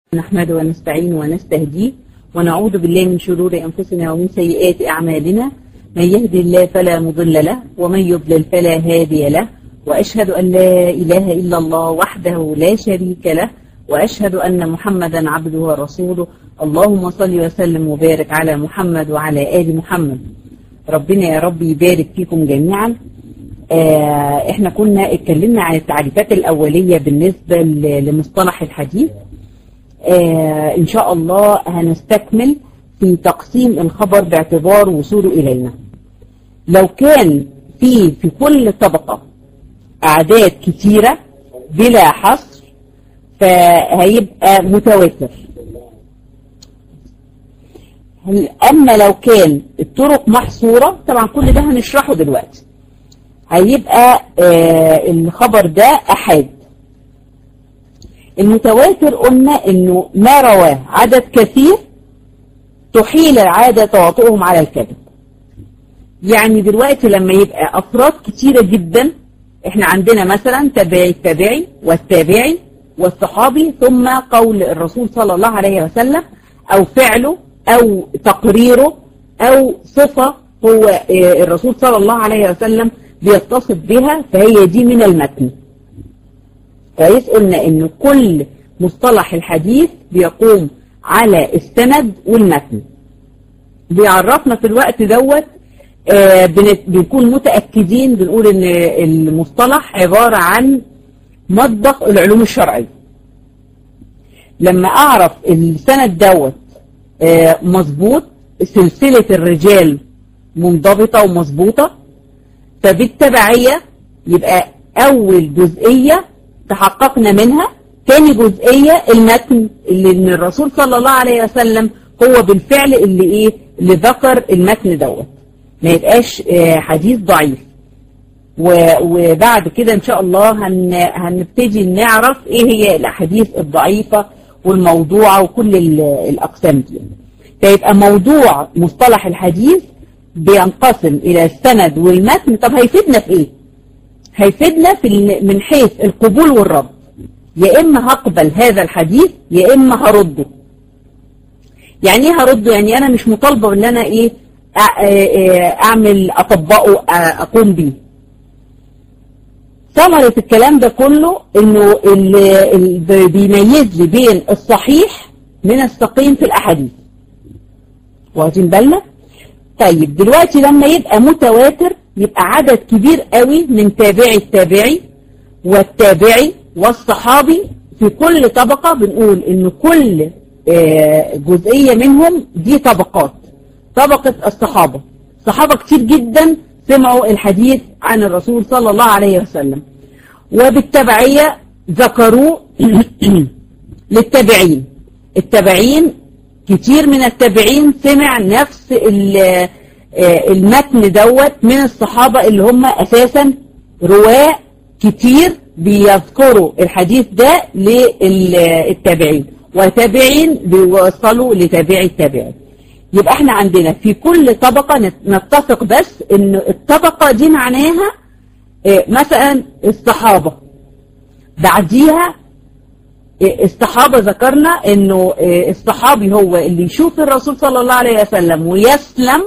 نحمده ونستعين ونستهديه ونعوذ بالله من شرور أنفسنا ومن سيئات أعمالنا من يهدي الله فلا مضل له ومن يضلل فلا هادي له وأشهد أن لا إله إلا الله وحده لا شريك له وأشهد أن محمدا عبده ورسوله اللهم صل وسلم وبارك على محمد وعلى آل محمد ربنا يا رب يبارك فيكم جميعا آه احنا كنا اتكلمنا عن التعريفات الأولية بالنسبة لمصطلح الحديث آه إن شاء الله هنستكمل في تقسيم الخبر باعتبار وصوله إلينا لو كان في في كل طبقة أعداد كثيرة بلا حصر فهيبقى متواتر أما لو كان الطرق محصورة طبعا كل ده هنشرحه دلوقتي هيبقى آه الخبر ده أحاد المتواتر قلنا انه ما رواه عدد كثير تحيل العادة تواطؤهم على الكذب يعني دلوقتي لما يبقى افراد كتيرة جدا احنا عندنا مثلا تابعي التابعي والتابعي والصحابي ثم قول الرسول صلى الله عليه وسلم او فعله او تقريره او صفة هو الرسول صلى الله عليه وسلم بيتصف بها فهي دي من المتن كويس قلنا ان كل مصطلح الحديث بيقوم على السند والمتن بيعرفنا في الوقت دوت آه بنكون متأكدين بنقول ان المصطلح عبارة عن مطبخ العلوم الشرعية لما اعرف السند دوت آه مظبوط سلسلة الرجال منضبطة ومظبوطة فبالتبعية يبقى اول جزئية تحققنا منها تاني جزئية المتن اللي ان الرسول صلى الله عليه وسلم هو بالفعل اللي ايه اللي ذكر المتن دوت ما يبقاش حديث ضعيف وبعد كده ان شاء الله هن هنبتدي نعرف ايه هي الاحاديث الضعيفة والموضوعة وكل الاقسام دي فيبقى موضوع مصطلح الحديث بينقسم الى السند والمتن طب هيفيدنا في ايه هيفيدنا في من حيث القبول والرد يا إما هقبل هذا الحديث يا إما هرده يعني ايه هرده يعني أنا مش مطالبة ان أنا إيه أعمل أطبقه أقوم بيه ثمرة الكلام ده كله إنه اللي بيميز لي بين الصحيح من السقيم في الأحاديث واخدين بالنا طيب دلوقتي لما يبقى متواتر يبقى عدد كبير قوي من تابعي التابعي والتابعي والصحابي في كل طبقة بنقول ان كل جزئية منهم دي طبقات طبقة الصحابة صحابة كتير جدا سمعوا الحديث عن الرسول صلى الله عليه وسلم وبالتبعية ذكروا للتابعين التابعين كتير من التابعين سمع نفس المتن دوت من الصحابة اللي هم أساسا رواة كتير بيذكروا الحديث ده للتابعين وتابعين بيوصلوا لتابعي التابعين يبقى احنا عندنا في كل طبقة نتفق بس ان الطبقة دي معناها مثلا الصحابة بعديها الصحابة ذكرنا انه الصحابي هو اللي يشوف الرسول صلى الله عليه وسلم ويسلم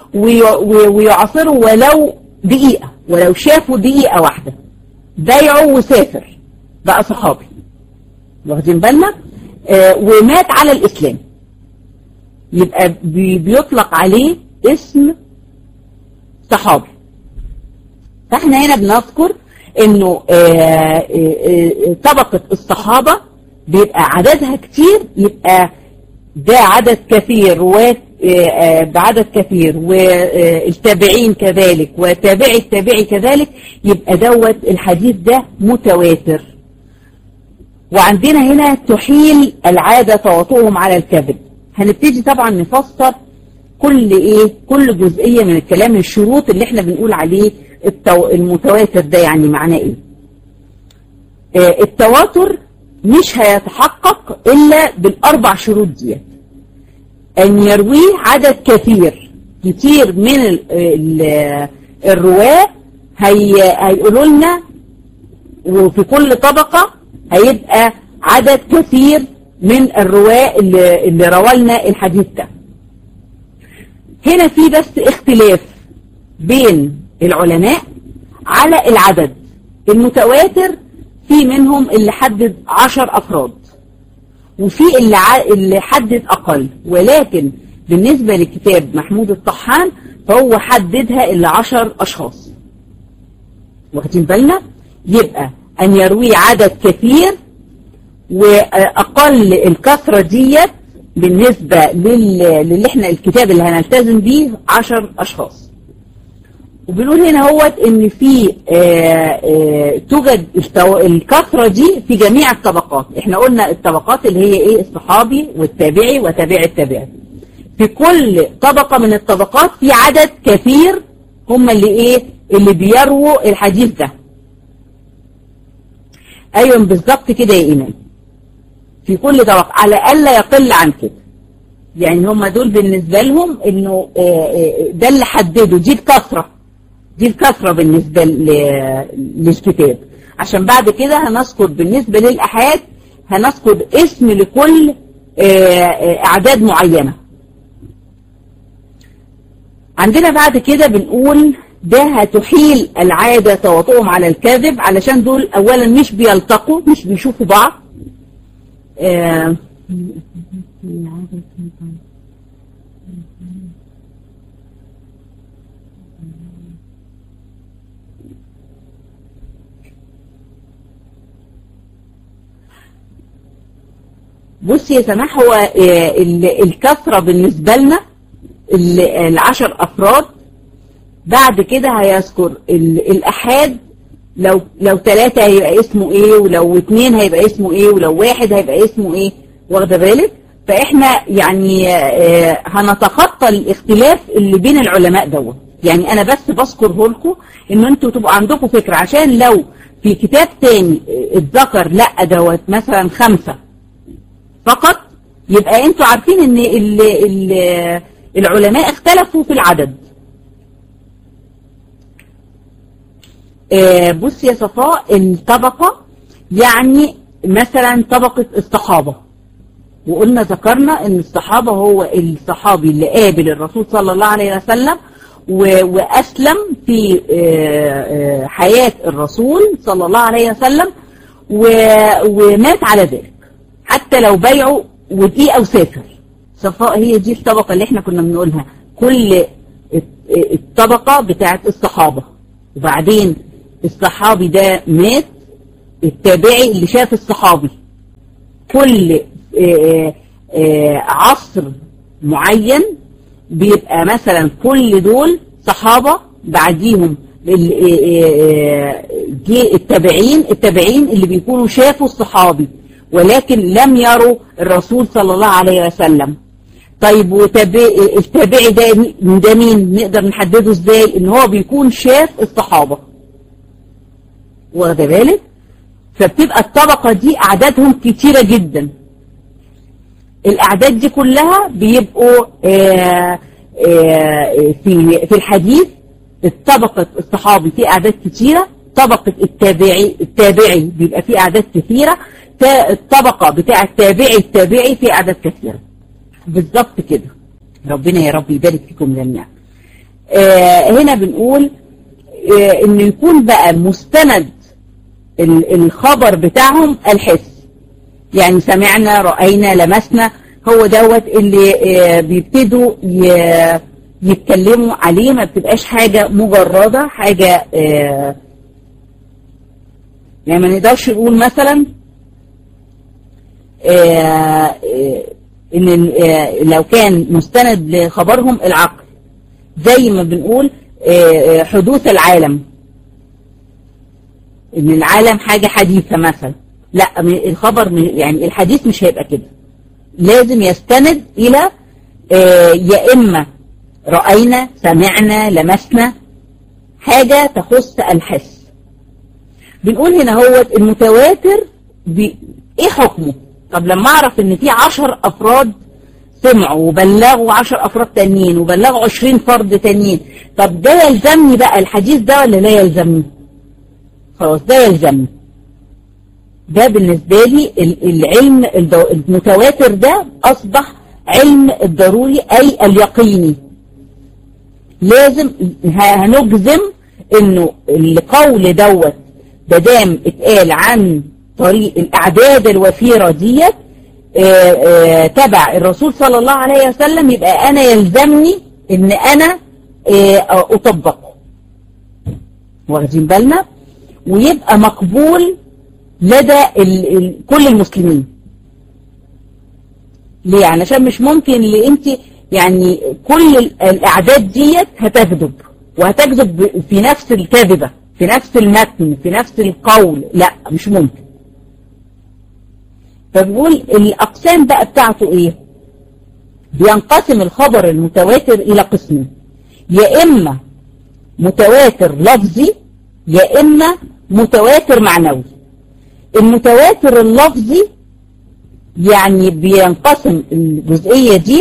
ويعصره ولو دقيقة ولو شافوا دقيقة واحدة بايعه وسافر بقى صحابي واخدين بالنا آه ومات على الإسلام يبقى بي بيطلق عليه اسم صحابي فاحنا هنا بنذكر انه آه آه طبقة الصحابة بيبقى عددها كتير يبقى ده عدد كثير رواة بعدد كثير والتابعين كذلك وتابعي التابعي كذلك يبقى دوت الحديث ده متواتر وعندنا هنا تحيل العادة تواطؤهم على الكذب هنبتدي طبعا نفسر كل ايه كل جزئية من الكلام الشروط اللي احنا بنقول عليه التو... المتواتر ده يعني معناه ايه آه التواتر مش هيتحقق الا بالاربع شروط ديت أن يرويه عدد كثير كتير من ال ال الرواة هي هيقولوا لنا وفي كل طبقة هيبقى عدد كثير من الرواة اللي, اللي روالنا الحديث ده هنا في بس اختلاف بين العلماء على العدد المتواتر في منهم اللي حدد عشر أفراد وفي اللي, اللي حدد أقل ولكن بالنسبة لكتاب محمود الطحان فهو حددها إلا عشر أشخاص واخدين بالنا يبقى أن يروي عدد كثير وأقل الكثرة ديت بالنسبة للي احنا الكتاب اللي هنلتزم بيه عشر أشخاص وبنقول هنا هو ان في آآ آآ توجد الكثرة دي في جميع الطبقات احنا قلنا الطبقات اللي هي ايه الصحابي والتابعي وتابع التابعي في كل طبقة من الطبقات في عدد كثير هم اللي ايه اللي بيروا الحديث ده ايوه بالظبط كده يا ايمان في كل طبقة على الا يقل عن كده يعني هم دول بالنسبة لهم انه ده اللي حددوا دي الكثرة دي الكثرة بالنسبة للكتاب عشان بعد كده هنذكر بالنسبة للأحاد هنذكر اسم لكل أعداد معينة عندنا بعد كده بنقول ده هتحيل العادة تواطؤهم على الكذب علشان دول أولا مش بيلتقوا مش بيشوفوا بعض آه بص يا سماح هو الكثرة بالنسبة لنا العشر أفراد بعد كده هيذكر الأحاد لو لو ثلاثة هيبقى اسمه ايه ولو اثنين هيبقى اسمه ايه ولو واحد هيبقى اسمه ايه واخده بالك فاحنا يعني هنتخطى الاختلاف اللي بين العلماء دوت يعني انا بس بذكره لكم ان انتوا تبقوا عندكم فكرة عشان لو في كتاب تاني اتذكر لا دوت مثلا خمسة فقط يبقى انتوا عارفين ان ال ال العلماء اختلفوا في العدد آه بص يا صفاء الطبقة يعني مثلا طبقة الصحابة وقلنا ذكرنا ان الصحابة هو الصحابي اللي قابل الرسول صلى الله عليه وسلم وأسلم في آه آه حياة الرسول صلى الله عليه وسلم ومات على ذلك حتى لو بيعوا ودقيقة وسافر صفاء هي دي الطبقة اللي احنا كنا بنقولها كل الطبقة بتاعت الصحابة وبعدين الصحابي ده مات التابعي اللي شاف الصحابي كل آآ آآ عصر معين بيبقى مثلا كل دول صحابة بعديهم التابعين التابعين اللي بيكونوا شافوا الصحابي ولكن لم يروا الرسول صلى الله عليه وسلم طيب والتابعي ده ده مين نقدر نحدده ازاي ان هو بيكون شاف الصحابة واخده بالك فبتبقى الطبقة دي اعدادهم كتيرة جدا الاعداد دي كلها بيبقوا آآ آآ في في الحديث الطبقة الصحابي في اعداد كتيرة طبقة التابعي التابعي بيبقى في اعداد كثيرة الطبقة بتاع التابعي التابعي في اعداد كثيرة بالظبط كده ربنا يا رب يبارك فيكم جميعا آه هنا بنقول آه ان يكون بقى مستند الخبر بتاعهم الحس يعني سمعنا رأينا لمسنا هو دوت اللي آه بيبتدوا يتكلموا عليه ما بتبقاش حاجة مجردة حاجة يعني ما نقدرش نقول مثلا ان لو كان مستند لخبرهم العقل زي ما بنقول حدوث العالم ان العالم حاجة حديثة مثلا لا الخبر يعني الحديث مش هيبقى كده لازم يستند الى يا اما رأينا سمعنا لمسنا حاجة تخص الحس بنقول هنا هو المتواتر ايه حكمه طب لما اعرف ان في عشر افراد سمعوا وبلغوا عشر افراد تانيين وبلغوا عشرين فرد تانيين طب ده يلزمني بقى الحديث ده ولا لا يلزمني خلاص ده يلزمني ده بالنسبة لي العلم المتواتر ده أصبح علم الضروري أي اليقيني لازم هنجزم انه القول دوت بدام اتقال عن طريق الاعداد الوفيرة ديت تبع الرسول صلى الله عليه وسلم يبقى انا يلزمني ان انا اطبقه واخدين بالنا ويبقى مقبول لدى ال ال كل المسلمين ليه علشان مش ممكن اللي انت يعني كل الاعداد ديت هتكذب وهتكذب في نفس الكذبة في نفس المتن في نفس القول لا مش ممكن فبيقول الاقسام بقى بتاعته ايه بينقسم الخبر المتواتر الى قسمين يا اما متواتر لفظي يا اما متواتر معنوي المتواتر اللفظي يعني بينقسم الجزئية دي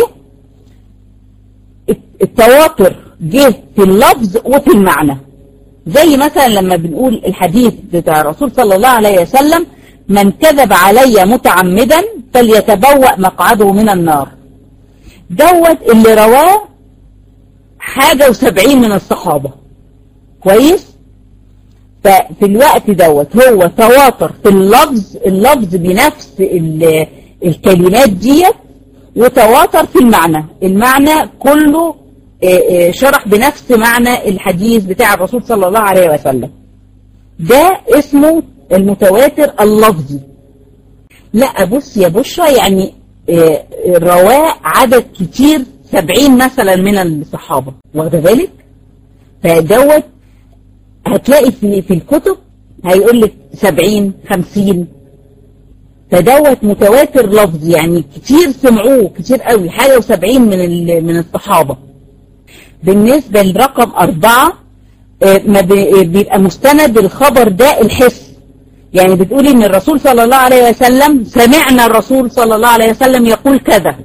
التواتر جه في اللفظ وفي المعنى زي مثلا لما بنقول الحديث بتاع الرسول صلى الله عليه وسلم من كذب علي متعمدا فليتبوأ مقعده من النار دوت اللي رواه حاجة وسبعين من الصحابة كويس ففي الوقت دوت هو تواتر في اللفظ اللفظ بنفس الكلمات ديت وتواتر في المعنى المعنى كله شرح بنفس معنى الحديث بتاع الرسول صلى الله عليه وسلم ده اسمه المتواتر اللفظي لا بص يا بشرى يعني رواه عدد كتير سبعين مثلا من الصحابة واخده بالك فدوت هتلاقي في, في الكتب هيقول لك سبعين خمسين فدوت متواتر لفظي يعني كتير سمعوه كتير قوي حاجة وسبعين من من الصحابة بالنسبة لرقم أربعة ما بيبقى مستند الخبر ده الحس يعني بتقولي ان الرسول صلى الله عليه وسلم سمعنا الرسول صلى الله عليه وسلم يقول كذا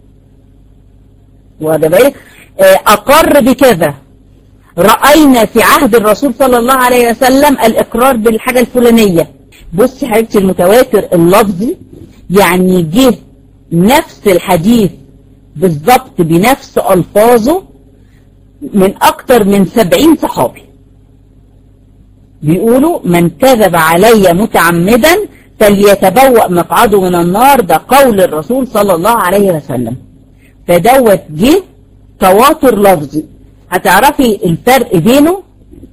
وهذا بالك أقر بكذا رأينا في عهد الرسول صلى الله عليه وسلم الإقرار بالحاجة الفلانية بصي حبيبتي المتواتر اللفظي يعني جه نفس الحديث بالضبط بنفس ألفاظه من أكتر من سبعين صحابي بيقولوا من كذب علي متعمدا فليتبوأ مقعده من النار ده قول الرسول صلى الله عليه وسلم فدوت جه تواتر لفظي هتعرفي الفرق بينه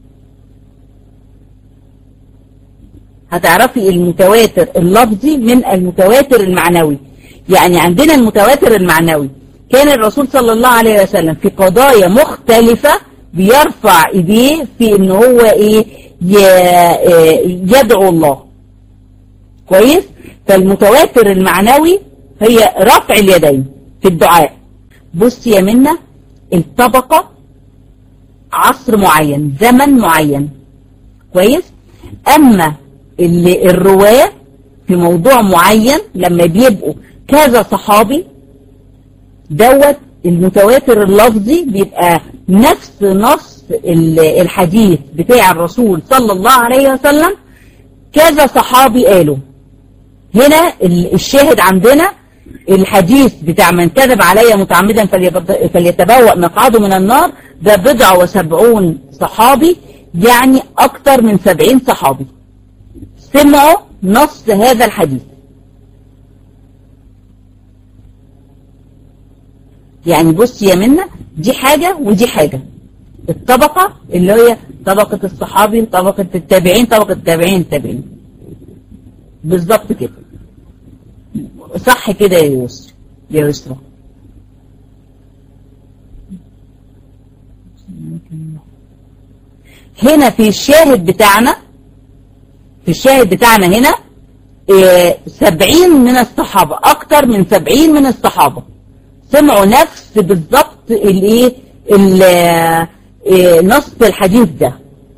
هتعرفي المتواتر اللفظي من المتواتر المعنوي يعني عندنا المتواتر المعنوي كان الرسول صلى الله عليه وسلم في قضايا مختلفة بيرفع ايديه في ان هو ايه يدعو الله كويس فالمتواتر المعنوي هي رفع اليدين في الدعاء بص يا منى الطبقة عصر معين زمن معين كويس اما اللي الرواة في موضوع معين لما بيبقوا كذا صحابي دوت المتواتر اللفظي بيبقى نفس نص الحديث بتاع الرسول صلى الله عليه وسلم كذا صحابي قالوا هنا الشاهد عندنا الحديث بتاع من كذب علي متعمدا فليتبوأ مقعده من النار ده بضع وسبعون صحابي يعني أكتر من سبعين صحابي سمعوا نص هذا الحديث يعني بص يا منى دي حاجة ودي حاجة الطبقة اللي هي طبقة الصحابي طبقة التابعين طبقة التابعين التابعين بالظبط كده صح كده يا يسرا يا يسرا هنا في الشاهد بتاعنا في الشاهد بتاعنا هنا سبعين من الصحابة أكتر من سبعين من الصحابة سمعوا نفس بالضبط الايه نص الحديث ده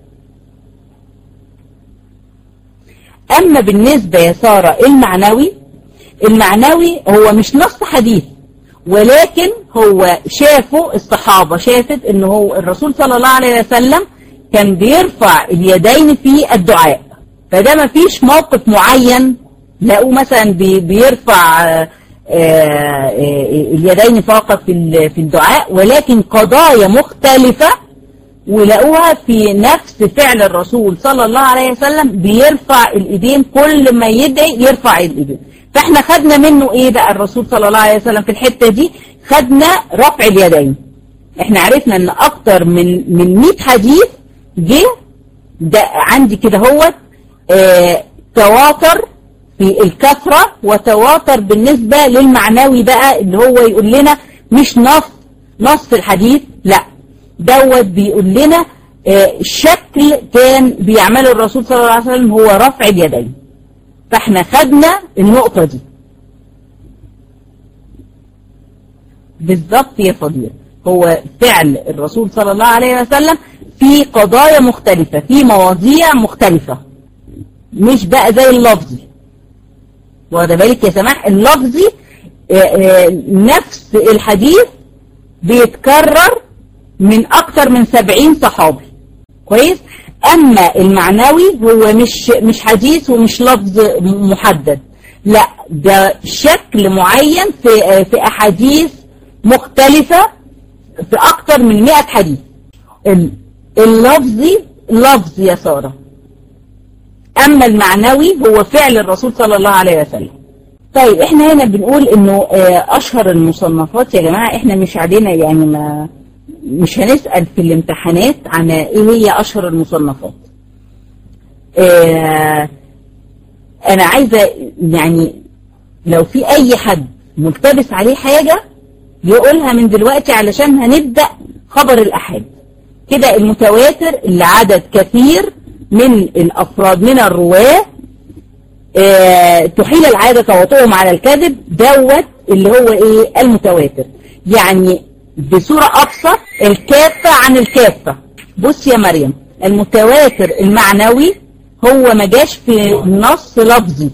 أما بالنسبة يا سارة المعنوي المعنوي هو مش نص حديث ولكن هو شافوا الصحابة شافت ان هو الرسول صلى الله عليه وسلم كان بيرفع اليدين في الدعاء فده ما فيش موقف معين لقوا مثلا بي بيرفع آه، آه، اليدين فقط في في الدعاء ولكن قضايا مختلفة ولقوها في نفس فعل الرسول صلى الله عليه وسلم بيرفع الايدين كل ما يدعي يرفع الايدين فاحنا خدنا منه ايه بقى الرسول صلى الله عليه وسلم في الحتة دي خدنا رفع اليدين احنا عرفنا ان اكتر من من 100 حديث جه ده عندي كده هو اه تواتر في الكثرة وتواتر بالنسبة للمعنوي بقى اللي هو يقول لنا مش نص نص الحديث لا دوت بيقول لنا اه شكل كان بيعمله الرسول صلى الله عليه وسلم هو رفع اليدين فاحنا خدنا النقطة دي بالظبط يا فضيل هو فعل الرسول صلى الله عليه وسلم في قضايا مختلفة في مواضيع مختلفة مش بقى زي اللفظي واخد بالك يا سماح اللفظي اه اه نفس الحديث بيتكرر من اكتر من سبعين صحابي كويس اما المعنوي هو مش مش حديث ومش لفظ محدد لا ده شكل معين في في احاديث مختلفة في اكتر من 100 حديث اللفظي لفظ يا سارة اما المعنوي هو فعل الرسول صلى الله عليه وسلم طيب احنا هنا بنقول انه اشهر المصنفات يا جماعة احنا مش علينا يعني ما مش هنسأل في الامتحانات عن ايه هي اشهر المصنفات اه انا عايزة يعني لو في اي حد ملتبس عليه حاجة يقولها من دلوقتي علشان هنبدأ خبر الاحاد كده المتواتر اللي عدد كثير من الافراد من الرواه اه تحيل العادة تواطؤهم على الكذب دوت اللي هو ايه المتواتر يعني بصورة أبسط الكافة عن الكافة بص يا مريم المتواتر المعنوي هو ما جاش في نص لفظي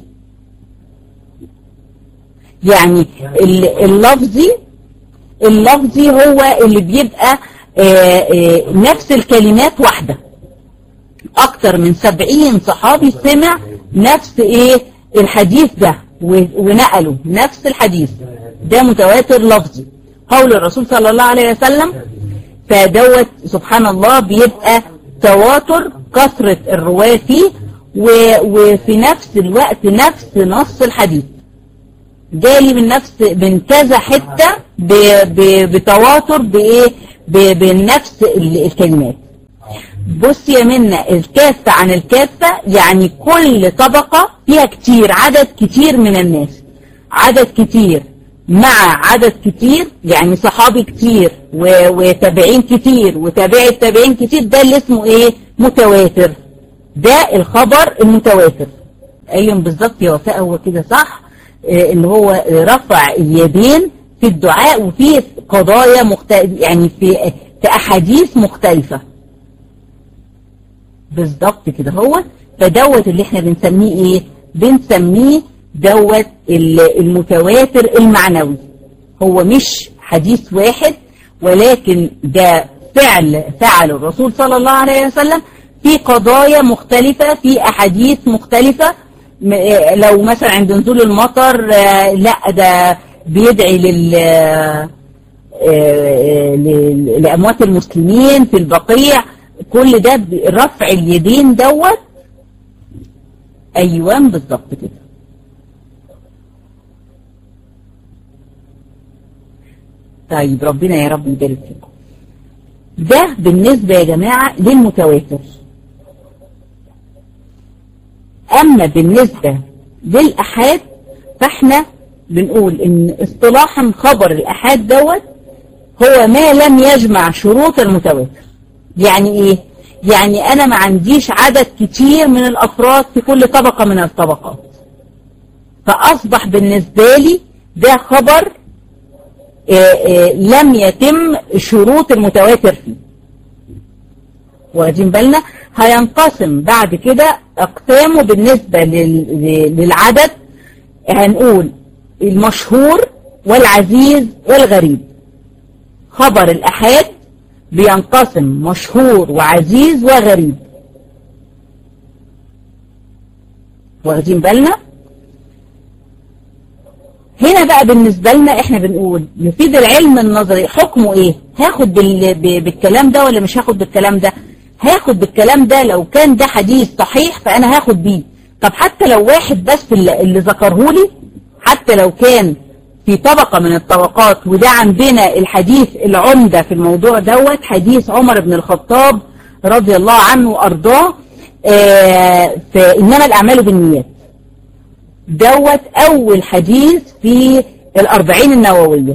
يعني اللفظي اللفظي هو اللي بيبقى آآ آآ نفس الكلمات واحدة أكتر من سبعين صحابي سمع نفس إيه الحديث ده ونقلوا نفس الحديث ده متواتر لفظي قول الرسول صلى الله عليه وسلم فدوت سبحان الله بيبقى تواتر كثرة الرواية فيه وفي نفس الوقت نفس نص الحديث جالي من نفس من كذا حتة ب ب بتواتر بايه بنفس الكلمات بص يا منا الكافة عن الكافة يعني كل طبقة فيها كتير عدد كتير من الناس عدد كتير مع عدد كتير يعني صحابي كتير وتابعين كتير وتابعي التابعين كتير ده اللي اسمه ايه متواتر ده الخبر المتواتر ايوه بالظبط يا وفاء هو كده صح اه اللي هو رفع اليدين في الدعاء وفي قضايا مختلفة يعني في في احاديث مختلفة بالظبط كده هو فدوت اللي احنا بنسميه ايه بنسميه دوت المتواتر المعنوي هو مش حديث واحد ولكن ده فعل فعل الرسول صلى الله عليه وسلم في قضايا مختلفة في أحاديث مختلفة لو مثلا عند نزول المطر لا ده بيدعي لل لأموات المسلمين في البقيع كل ده رفع اليدين دوت أيوان بالظبط كده طيب ربنا يا رب يبارك فيكم ده بالنسبة يا جماعة للمتواتر أما بالنسبة للأحاد فاحنا بنقول إن اصطلاحا خبر الأحاد دوت هو ما لم يجمع شروط المتواتر يعني إيه؟ يعني أنا ما عنديش عدد كتير من الأفراد في كل طبقة من الطبقات فأصبح بالنسبة لي ده خبر آآ آآ لم يتم شروط المتواتر فيه واخدين بالنا هينقسم بعد كده اقسامه بالنسبة للعدد هنقول المشهور والعزيز والغريب خبر الأحاد بينقسم مشهور وعزيز وغريب واخدين بالنا هنا بقى بالنسبة لنا احنا بنقول يفيد العلم النظري حكمه ايه هاخد بال... ب... بالكلام ده ولا مش هاخد بالكلام ده هاخد بالكلام ده لو كان ده حديث صحيح فانا هاخد بيه طب حتى لو واحد بس اللي, اللي ذكره لي حتى لو كان في طبقة من الطبقات وده عندنا الحديث العمدة في الموضوع دوت حديث عمر بن الخطاب رضي الله عنه وأرضاه آه فإنما الأعمال بالنيات دوت أول حديث في الأربعين النووية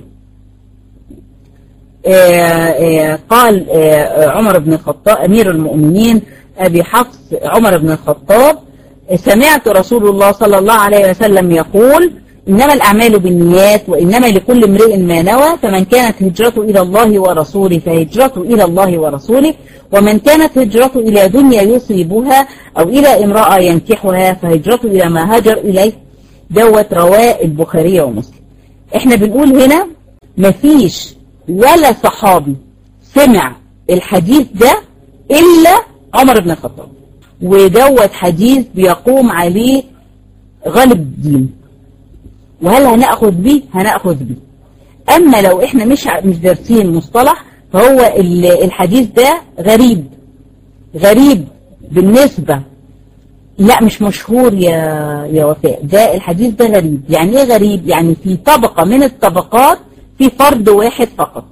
آه آه قال عمر بن الخطاب أمير المؤمنين أبي حفص عمر بن الخطاب سمعت رسول الله صلى الله عليه وسلم يقول إنما الأعمال بالنيات وإنما لكل امرئ ما نوى فمن كانت هجرته إلى الله ورسوله فهجرته إلى الله ورسوله ومن كانت هجرته إلى دنيا يصيبها أو إلى امرأة ينكحها فهجرته إلى ما هاجر إليه دوت رواه البخاري ومسلم احنا بنقول هنا مفيش ولا صحابي سمع الحديث ده إلا عمر بن الخطاب ودوت حديث بيقوم عليه غالب الدين وهل هنأخذ بيه هنأخذ بيه أما لو إحنا مش مش دارسين مصطلح فهو الحديث ده غريب غريب بالنسبة لا مش مشهور يا يا وفاء ده الحديث ده غريب يعني ايه غريب يعني في طبقة من الطبقات في فرد واحد فقط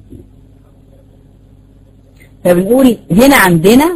فبنقول هنا عندنا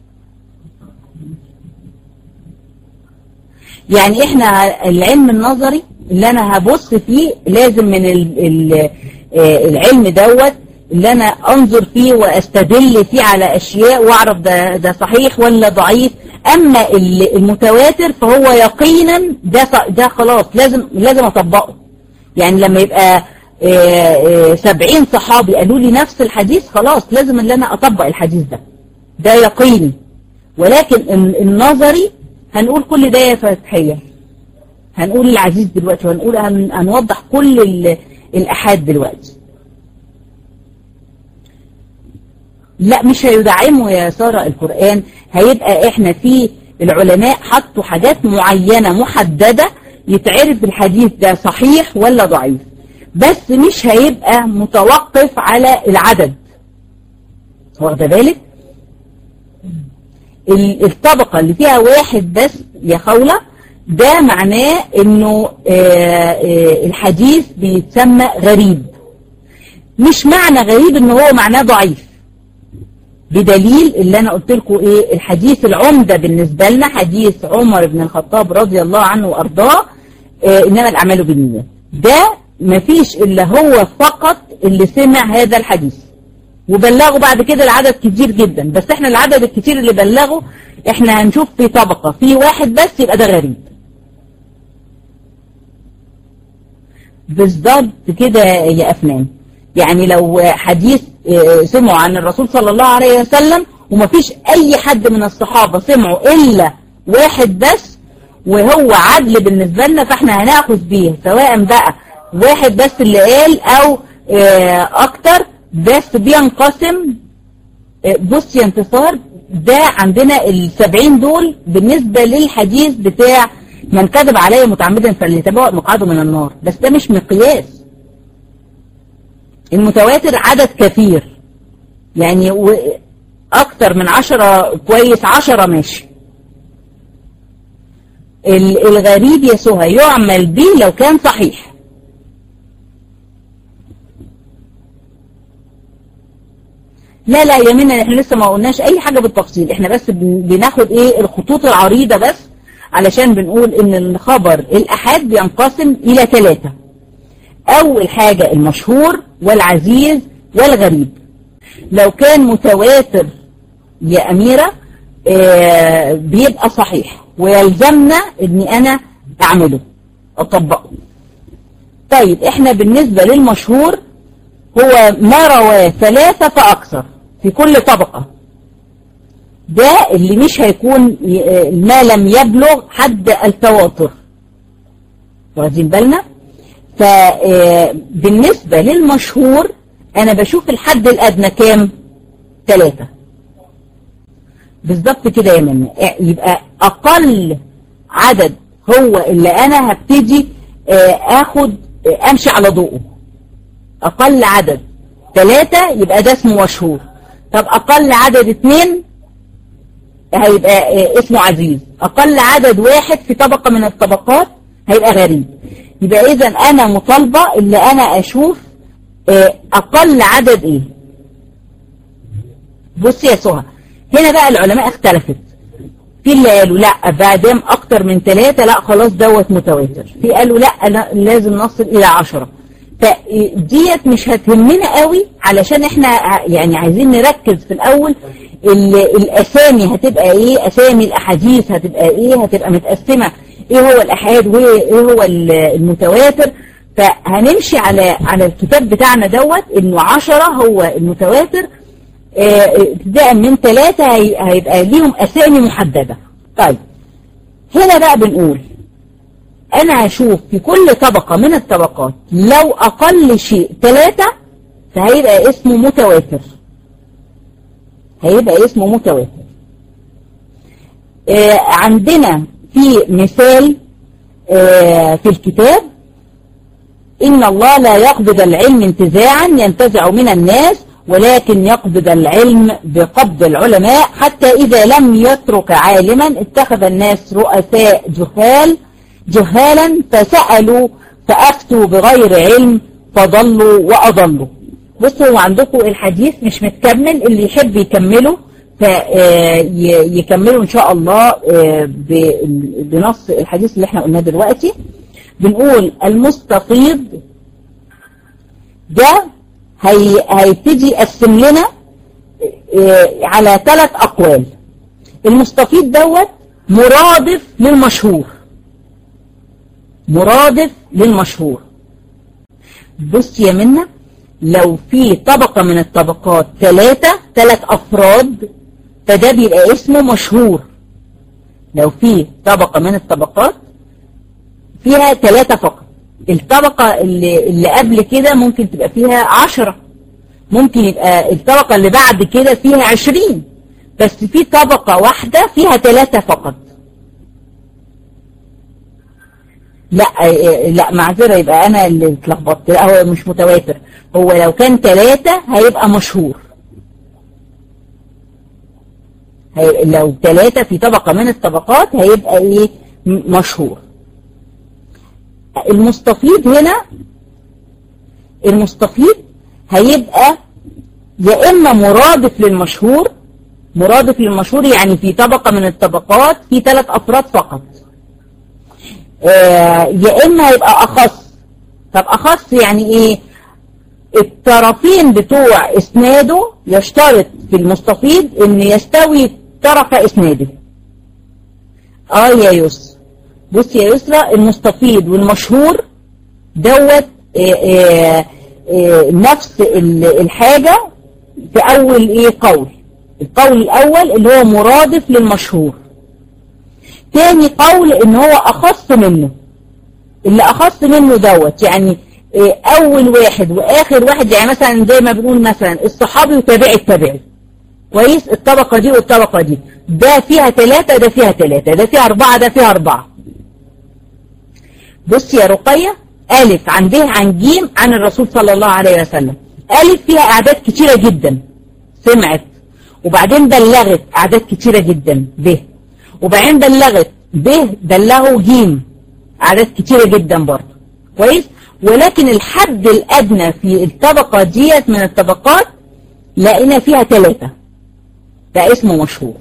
يعني احنا العلم النظري اللي انا هبص فيه لازم من ال ال العلم دوت اللي انا انظر فيه واستدل فيه على اشياء واعرف ده, ده صحيح ولا ضعيف اما المتواتر فهو يقينا ده ده خلاص لازم لازم اطبقه يعني لما يبقى سبعين صحابي قالوا لي نفس الحديث خلاص لازم ان انا اطبق الحديث ده ده يقيني ولكن النظري هنقول كل ده يا فتحية هنقول العزيز دلوقتي وهنقول هن... هنوضح كل ال... الأحاد دلوقتي لا مش هيدعمه يا سارة القرآن هيبقى احنا في العلماء حطوا حاجات معينة محددة يتعرف الحديث ده صحيح ولا ضعيف بس مش هيبقى متوقف على العدد واخده بالك الطبقة اللي فيها واحد بس يا خولة ده معناه انه آآ آآ الحديث بيتسمى غريب مش معنى غريب ان هو معناه ضعيف بدليل اللي انا قلت لكم ايه الحديث العمدة بالنسبة لنا حديث عمر بن الخطاب رضي الله عنه وارضاه انما الاعمال بالنيات ده مفيش الا هو فقط اللي سمع هذا الحديث وبلغوا بعد كده العدد كتير جدا بس احنا العدد الكتير اللي بلغوا احنا هنشوف في طبقة في واحد بس يبقى ده غريب بالظبط كده يا أفنان يعني لو حديث سمعوا عن الرسول صلى الله عليه وسلم ومفيش أي حد من الصحابة سمعوا إلا واحد بس وهو عدل بالنسبة لنا فاحنا هناخذ بيه سواء بقى واحد بس اللي قال أو أكتر بس بينقسم بص يا انتصار ده عندنا السبعين دول بالنسبة للحديث بتاع من كذب علي متعمدا فليتبوأ مقعده من النار بس ده مش مقياس المتواتر عدد كثير يعني اكتر من عشرة كويس عشرة ماشي الغريب يا سهى يعمل به لو كان صحيح لا لا يا منى احنا لسه ما قلناش اي حاجة بالتفصيل احنا بس بناخد ايه الخطوط العريضة بس علشان بنقول ان الخبر الاحاد بينقسم الى ثلاثة اول حاجة المشهور والعزيز والغريب لو كان متواتر يا اميرة اه بيبقى صحيح ويلزمنا اني انا اعمله اطبقه طيب احنا بالنسبة للمشهور هو ما رواه ثلاثة فاكثر في كل طبقة ده اللي مش هيكون ما لم يبلغ حد التواتر واخدين بالنا فبالنسبة للمشهور انا بشوف الحد الادنى كام ثلاثة بالظبط كده يا منى يبقى اقل عدد هو اللي انا هبتدي اخد امشي على ضوءه اقل عدد ثلاثة يبقى ده اسمه مشهور طب اقل عدد اثنين هيبقى اسمه عزيز اقل عدد واحد في طبقة من الطبقات هيبقى غريب يبقى اذا انا مطالبة اللي انا اشوف اقل عدد ايه بصي يا سهى هنا بقى العلماء اختلفت في اللي قالوا لا بعدين اكتر من ثلاثة لا خلاص دوت متواتر في قالوا لا لازم نصل الى عشرة فديت مش هتهمنا قوي علشان احنا يعني عايزين نركز في الاول الاسامي هتبقى ايه اسامي الاحاديث هتبقى ايه هتبقى متقسمة ايه هو الاحاد وايه هو المتواتر فهنمشي على على الكتاب بتاعنا دوت انه عشرة هو المتواتر ابتداء من ثلاثة هيبقى ليهم اسامي محددة طيب هنا بقى بنقول انا هشوف في كل طبقة من الطبقات لو اقل شيء ثلاثة فهيبقى اسمه متواتر هيبقى اسمه متواتر آه عندنا في مثال آه في الكتاب إن الله لا يقبض العلم انتزاعا ينتزع من الناس ولكن يقبض العلم بقبض العلماء حتى إذا لم يترك عالما اتخذ الناس رؤساء جهال جهالا فسألوا فأفتوا بغير علم فضلوا وأضلوا بصوا هو عندكم الحديث مش متكمل اللي يحب يكمله فيكملوا إن شاء الله بنص الحديث اللي احنا قلناه دلوقتي بنقول المستفيض ده هي هيبتدي يقسم لنا على ثلاث أقوال المستفيض دوت مرادف للمشهور مرادف للمشهور بص يا منا لو في طبقة من الطبقات ثلاثة ثلاث أفراد فده بيبقى اسمه مشهور لو في طبقة من الطبقات فيها ثلاثة فقط الطبقة اللي, اللي قبل كده ممكن تبقى فيها عشرة ممكن يبقى الطبقة اللي بعد كده فيها عشرين بس في طبقة واحدة فيها ثلاثة فقط لا لا معذرة يبقى انا اللي اتلخبطت لا هو مش متواتر هو لو كان ثلاثة هيبقى مشهور هي لو ثلاثة في طبقة من الطبقات هيبقى ايه مشهور المستفيض هنا المستفيض هيبقى يا اما مرادف للمشهور مرادف للمشهور يعني في طبقة من الطبقات في ثلاث افراد فقط آه يا اما هيبقى اخص طب اخص يعني ايه الطرفين بتوع اسناده يشترط في المستفيض ان يستوي طرف اسناده اه يا يسر بص يا يسرى المستفيض والمشهور دوت آه آه آه نفس الحاجة في اول ايه قول القول الاول اللي هو مرادف للمشهور تاني قول ان هو اخص منه اللي اخص منه دوت يعني اول واحد واخر واحد يعني مثلا زي ما بنقول مثلا الصحابي وتابعي التابعي كويس الطبقة دي والطبقة دي ده فيها ثلاثة ده فيها ثلاثة ده فيها اربعة ده فيها اربعة بص يا رقية ألف عن ب عن جيم عن الرسول صلى الله عليه وسلم ألف فيها أعداد كتيرة جدا سمعت وبعدين بلغت أعداد كتيرة جدا ب وبعدين بلغت ب بلغوا جيم أعداد كتيرة جدا برضه كويس ولكن الحد الأدنى في الطبقة ديت من الطبقات لقينا فيها ثلاثة ده اسمه مشهور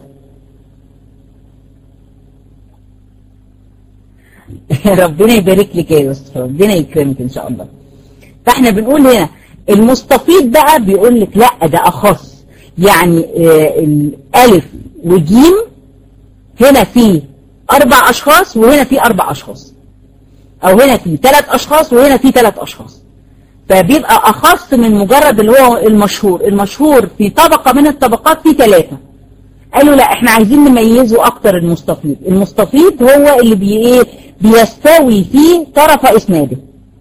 ربنا يبارك لك يا يوسف ربنا يكرمك ان شاء الله فاحنا بنقول هنا المستفيض بقى بيقول لك لا ده اخص يعني آه الالف وجيم هنا في اربع اشخاص وهنا في اربع اشخاص او هنا في ثلاث اشخاص وهنا في ثلاث اشخاص فبيبقى اخص من مجرد اللي هو المشهور المشهور في طبقة من الطبقات في ثلاثة قالوا لا احنا عايزين نميزه اكتر المستفيض المستفيض هو اللي بي ايه بيستوي فيه طرف اسناده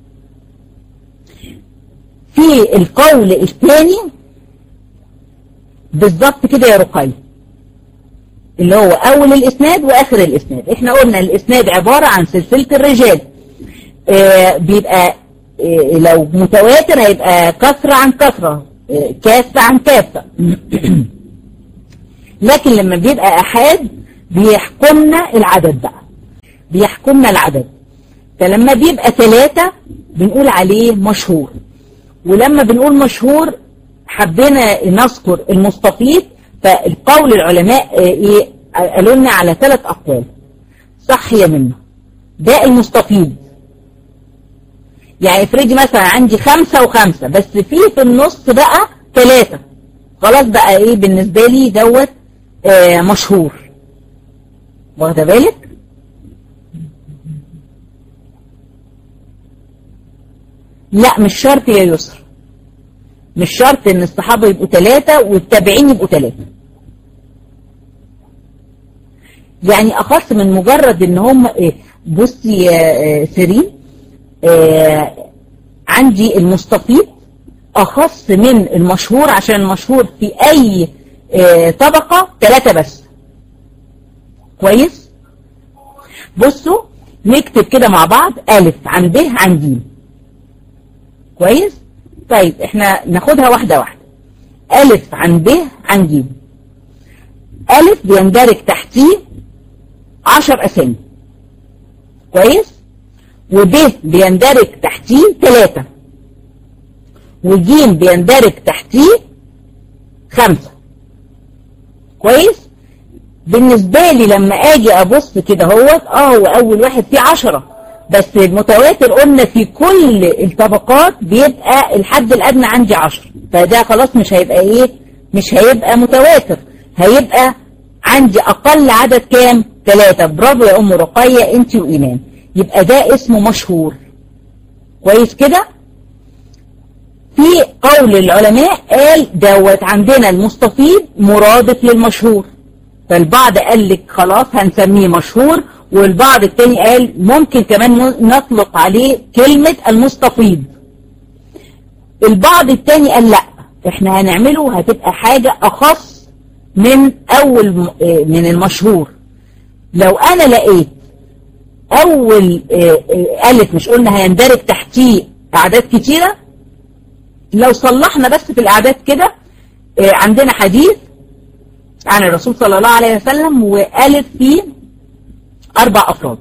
في القول الثاني بالظبط كده يا رقي اللي هو اول الاسناد واخر الاسناد احنا قلنا الاسناد عبارة عن سلسلة الرجال آه بيبقى آه لو متواتر هيبقى كسرة عن كسرة آه كافة عن كافة لكن لما بيبقى أحاد بيحكمنا العدد بقى بيحكمنا العدد فلما بيبقى ثلاثة بنقول عليه مشهور ولما بنقول مشهور حبينا نذكر المستفيض فالقول العلماء ايه قالوا لنا على ثلاث أقوال صح يا منه ده المستفيض يعني افرضي مثلا عندي خمسة وخمسة بس في في النص بقى ثلاثة خلاص بقى ايه بالنسبة لي دوت آه مشهور واخده بالك لا مش شرط يا يسر مش شرط ان الصحابة يبقوا ثلاثة والتابعين يبقوا ثلاثة يعني اخص من مجرد ان هم إيه بصي يا سيرين آه عندي المستفيض اخص من المشهور عشان المشهور في اي آه طبقة ثلاثة بس كويس بصوا نكتب كده مع بعض ألف عن ب عن ج كويس طيب احنا ناخدها واحدة واحدة ألف عن ب عن ج ألف بيندرج تحتيه عشر أسامي كويس وب بيندرج تحتيه ثلاثة وجيم بيندرج تحتيه خمسة كويس بالنسبة لي لما اجي ابص كده هوت اه هو اول واحد فيه عشرة بس المتواتر قلنا في كل الطبقات بيبقى الحد الادنى عندي عشر فده خلاص مش هيبقى ايه مش هيبقى متواتر هيبقى عندي اقل عدد كام ثلاثة برافو يا ام رقية انت وايمان يبقى ده اسمه مشهور كويس كده في قول العلماء قال دوت عندنا المستفيض مرادف للمشهور فالبعض قال لك خلاص هنسميه مشهور والبعض التاني قال ممكن كمان نطلق عليه كلمة المستفيض البعض التاني قال لا احنا هنعمله هتبقى حاجة اخص من اول من المشهور لو انا لقيت اول الف مش قلنا هيندرج تحتيه اعداد كتيرة لو صلحنا بس في الاعداد كده عندنا حديث عن الرسول صلى الله عليه وسلم وألف فيه أربع أفراد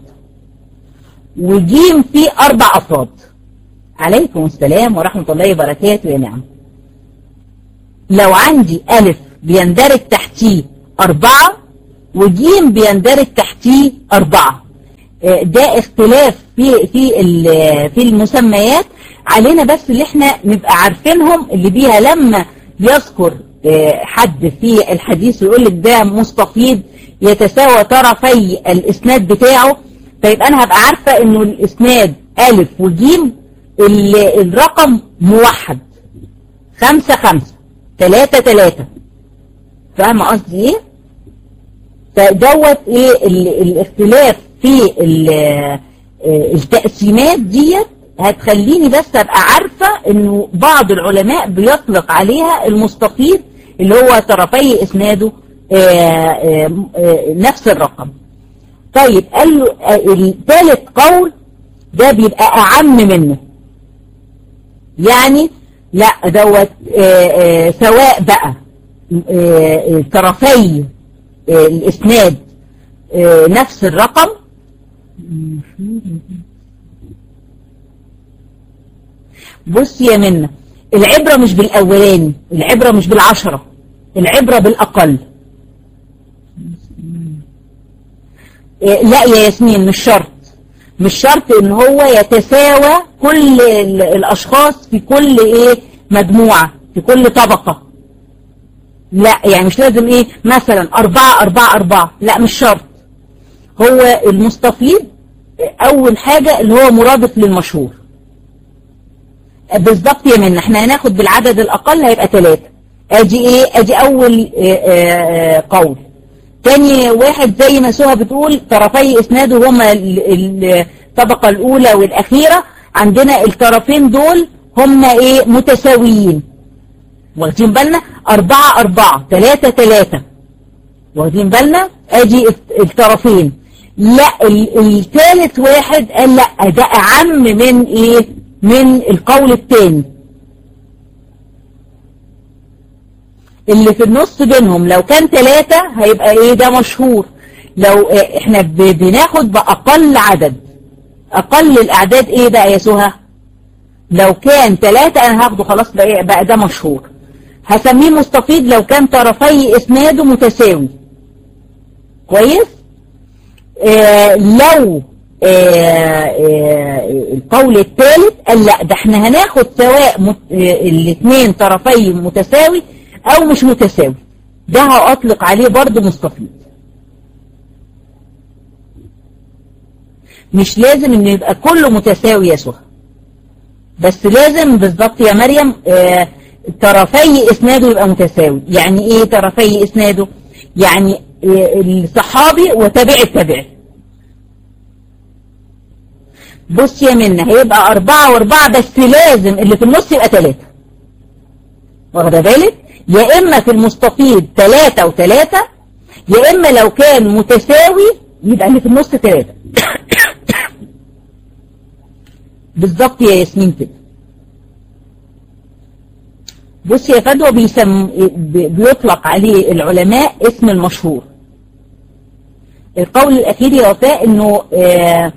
وجيم فيه أربع أفراد عليكم السلام ورحمة الله وبركاته يا نعم لو عندي ألف بيندرج تحتيه أربعة وجيم بيندرج تحتيه أربعة ده اختلاف في في في المسميات علينا بس اللي احنا نبقى عارفينهم اللي بيها لما يذكر حد في الحديث ويقول لك ده مستفيض يتساوى طرفي الاسناد بتاعه فيبقى انا هبقى عارفة انه الاسناد الف وجيم الرقم موحد خمسة خمسة تلاتة تلاتة فاهمة قصدي ايه فدوت ايه الاختلاف في التقسيمات ديت هتخليني بس ابقى عارفة انه بعض العلماء بيطلق عليها المستفيض اللي هو طرفي اسناده آآ آآ نفس الرقم طيب قال له الثالث قول ده بيبقى اعم منه يعني لا دوت سواء بقى طرفي الاسناد نفس الرقم بص يا منى العبرة مش بالأولاني العبرة مش بالعشرة العبرة بالأقل لا يا ياسمين مش شرط مش شرط ان هو يتساوى كل الاشخاص في كل ايه مجموعة في كل طبقة لا يعني مش لازم ايه مثلا اربعة اربعة اربعة لا مش شرط هو المستفيض اول حاجة اللي هو مرادف للمشهور بالظبط يا منى احنا هناخد بالعدد الاقل هيبقى ثلاثة ادي ايه ادي اول اه اه قول تاني واحد زي ما سهى بتقول طرفي اسناده هما الطبقة الاولى والاخيرة عندنا الطرفين دول هما ايه متساويين واخدين بالنا اربعة اربعة ثلاثة ثلاثة واخدين بالنا ادي الطرفين لا الثالث واحد قال لا ده اعم من ايه من القول الثاني اللي في النص بينهم لو كان ثلاثة هيبقى ايه ده مشهور لو احنا بناخد بأقل عدد أقل الأعداد ايه بقى يا سهى لو كان ثلاثة أنا هاخده خلاص بقى, بقى ده مشهور هسميه مستفيض لو كان طرفي إسناده متساوي كويس آه لو آه آه القول الثالث قال لا ده احنا هناخد سواء الاثنين طرفي متساوي او مش متساوي ده هأطلق عليه برضه مستفيض مش لازم انه يبقى كله متساوي يا سهى بس لازم بالظبط يا مريم آه طرفي اسناده يبقى متساوي يعني ايه طرفي اسناده يعني آه الصحابي وتابع التابعي بص يا منى هيبقى أربعة وأربعة بس لازم اللي في النص يبقى ثلاثة واخده بالك يا إما في المستفيض ثلاثة وثلاثة يا إما لو كان متساوي يبقى اللي في النص ثلاثة بالظبط يا ياسمين كده بص يا فدوى بيسم بيطلق عليه العلماء اسم المشهور القول الأخير يا وفاء انه آه